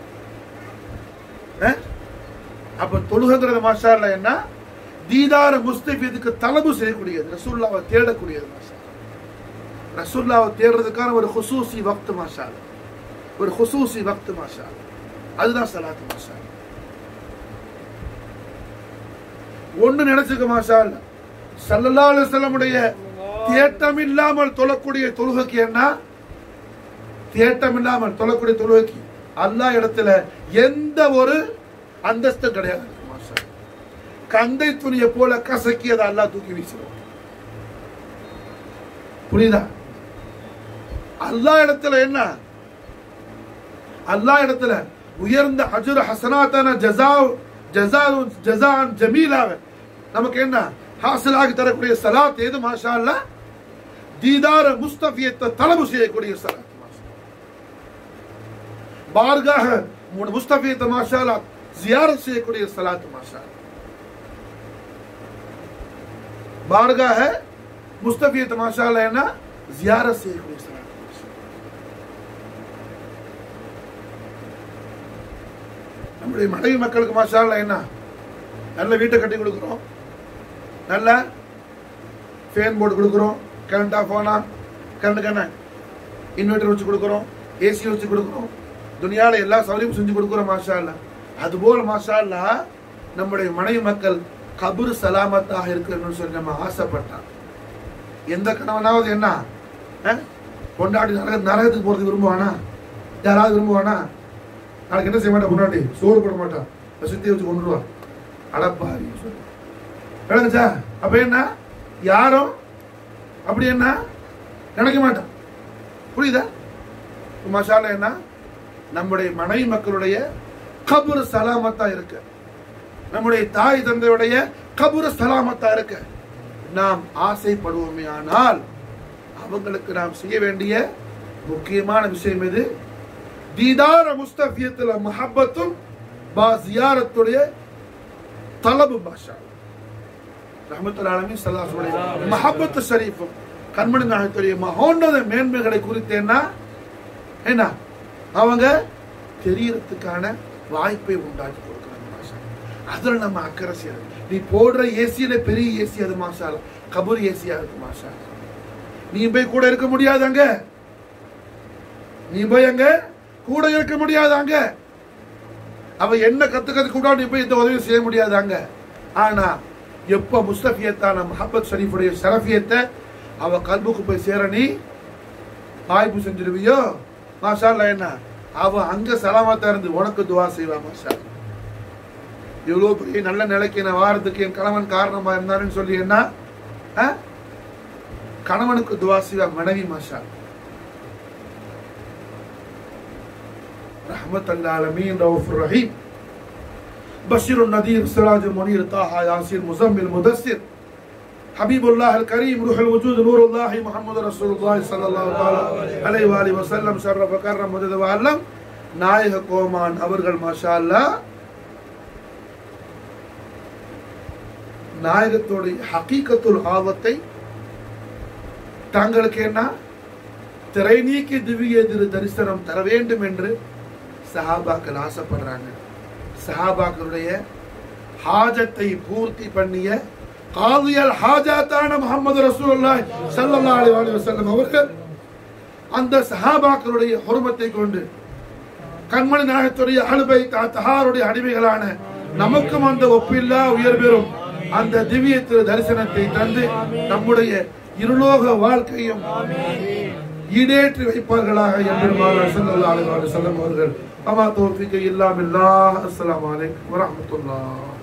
அஹ்? அப்ப தொழுகைங்கிறது மாஷா அல்லாஹ் என்ன தீதார முஸ்தபியத்துக்கு தலபு செய்யக்கூடியது ரசூல்லாவை தேடக்கூடியது மாஷா அல்லாஹ். ரசூல்லாவை தேடுறதுக்கான ஒரு ஹுசூசி வக்த் மாஷா அல்லாஹ். ஒரு ஹுசூசி வக்த் மாஷா அல்லாஹ். அதுதான் சலாத்து மாஷா அல்லாஹ். ஒண்ணு நினைச்சுக்க மாஷா அல்லாஹ். ஸல்லல்லாஹு அலைஹி வஸல்லமுடைய தேட்டம் இல்லாமல் தொழக்கூடிய தொழுகைக்கு என்ன தேட்டம் இல்லாமல் தொழக்கூடிய தொழுகைக்கு அல்லாஹ் இடத்துல எந்த ஒரு அந்தஸ்தும் கிடையாது மாஷா அல்லாஹ். கந்தை துணியை போல கசக்கி அதை அல்லாஹ் தூக்கி வீசிடுவான் புரியுதா அல்லாஹ் இடத்துல என்ன அல்லாஹ் இடத்துல உயர்ந்த அஜுர ஹசனாத்தான ஜசா ஜசா ஜசான் ஜமீலாவ நமக்கு என்ன ஹாசிலாகி தரக்கூடிய சலாத் எது மாஷா அல்லா தீதார முஸ்தபியத்தை தலபு செய்யக்கூடிய சலாத் மாஷா பார்காக உங்களோட முஸ்தபியத்தை மாஷா அல்லா ஜியாரத் செய்யக்கூடிய சலாத் மாஷா அல்லா. பார்காக முஸ்தபியத்தை மாஷா அல்லா என்ன ஜியாரத் செய்யக்கூடிய சலாத் மாஷா அல்லா. நம்முடைய மனைவி மக்களுக்கு மாஷா அல்லா என்ன நல்ல வீட்டை கட்டி கொடுக்குறோம் நல்ல ஃபேன் போட்டு கொடுக்குறோம் கரண்ட் ஆஃப் ஆனா கரண்ட் என்ன இன்வெர்டர் வச்சு கொடுக்குறோம் ஏசி வச்சு கொடுக்குறோம் துனியாவில் எல்லா சௌகரியமும் செஞ்சு கொடுக்குறோம் மாஷா அல்லா அதுபோல் மாஷா அல்லா நம்முடைய மனைவி மக்கள் கபுர் சலாமத்தாக இருக்கணும்னு சொல்லி நம்ம ஆசைப்பட்டான் எந்த கணவனாவது என்ன அஹ்? பொண்டாட்டி நரக நரகத்துக்கு போறது விரும்புவானா யாராவது விரும்புவானா நாளைக்கு என்ன செய்ய மாட்டான் பொண்டாட்டி சோறு போட மாட்டான் சுத்தி வச்சு கொண்டுருவான் அடப்பாரி சொல்லி விளங்குச்சா அப்ப என்ன யாரும் அப்படி என்ன நினைக்க மாட்டான் புரியுதா மசாலா என்ன நம்முடைய மனைவி மக்களுடைய கபுர் சலாமத்தா இருக்கு நம்முடைய தாய் தந்தையுடைய கபுர் சலாமத்தா இருக்கு நாம் ஆசைப்படுவோமே ஆனால் அவங்களுக்கு நாம் செய்ய வேண்டிய முக்கியமான விஷயம் எது தீதார முஸ்தபியத்துல மஹப்பத்தும் பா ஜியாரத்துடைய தலபு பாஷா ரஹமத்துல் ஆலமீன் ஸல்லல்லாஹு அலைஹி மஹப்பத்து ஷரீஃபும் கண்மணி நாயகத்துடைய மகோன்னத மேன்மைகளை குறித்து என்ன என்ன அவங்க தெரியறதுக்கான வாய்ப்பை உண்டாக்கி கொடுக்குறாங்க மாஷா அதுல நம்ம அக்கறை செய்யறது நீ போடுற ஏசியில பெரிய ஏசி அது மாஷா அல்லாஹ். கபூர் ஏசியா இருக்கு மாஷா அல்லாஹ். நீ போய் கூட இருக்க முடியாது அங்க நீ போய் அங்க கூட இருக்க முடியாது அங்க அவ என்ன கத்துக்கிறது கூட நீ போய் இந்த உதவி செய்ய முடியாது அங்க ஆனா எப்ப முஸ்தபியத்தான மஹபத் ஷரீஃபுடைய ஷரஃபியத்தை அவ கல்புக்கு போய் சேர நீ வாய்ப்பு செஞ்சிருவியோ மாஷா அல்லாஹ் என்ன அவ அங்க சலாமத்தா இருந்து உனக்கு துவா செய்வா மாஷா அல்லாஹ். இவ்வளவு பெரிய நல்ல நிலைக்கு நான் வாரத்துக்கு என் கணவன் காரணமா இருந்தாருன்னு சொல்லி என்ன ஆ? கணவனுக்கு துவா செய்வா மனைவி மாஷா அல்லாஹ். رحمة العالمين رؤوف الرحيم بشير النذير سراج المنير طه ياسين مزمل مدثر حبيب الله الكريم روح الوجود نور الله محمد رسول الله صلى الله تعالى عليه وآله وسلم شرف كرم مدد وعلم நாயக கோமான் அவர்கள் மாஷா அல்லாஹ் நாயகத்தோடைய ஹகீகத்துல் ஆபத்தை தங்களுக்கு என்ன திரை நீக்கி திவ்ய திரு தரிசனம் தர வேண்டும் என்று சஹாபாக்கள் ஆசைப்படுறாங்க சஹாபாக்களுடைய ஹாஜத்தை பூர்த்தி பண்ணிய காதியல் ஹாஜாத்தான முகமது ரசூலுல்லாஹி ஸல்லல்லாஹு அலைஹி வஸல்லம் அவர்கள் அந்த சஹாபாக்களுடைய ஹுர்மத்தை கொண்டு கண்மணி நாயகத்துடைய அழுபை தஹாருடைய அடிமைகளான நமக்கும் அந்த ஒப்பில்லா உயர் பெறும் அந்த திவ்ய திரு தரிசனத்தை தந்து நம்முடைய இருலோக வாழ்க்கையும் ஈடேற்றி வைப்பார்களாக எம்பெருமானார் ஸல்லல்லாஹு அலைஹி வஸல்லம் அவர்கள் அமா தௌஃபீக இல்லா பில்லாஹ் அஸ்ஸலாமு அலைக்கும் வரஹ்மத்துல்லாஹ்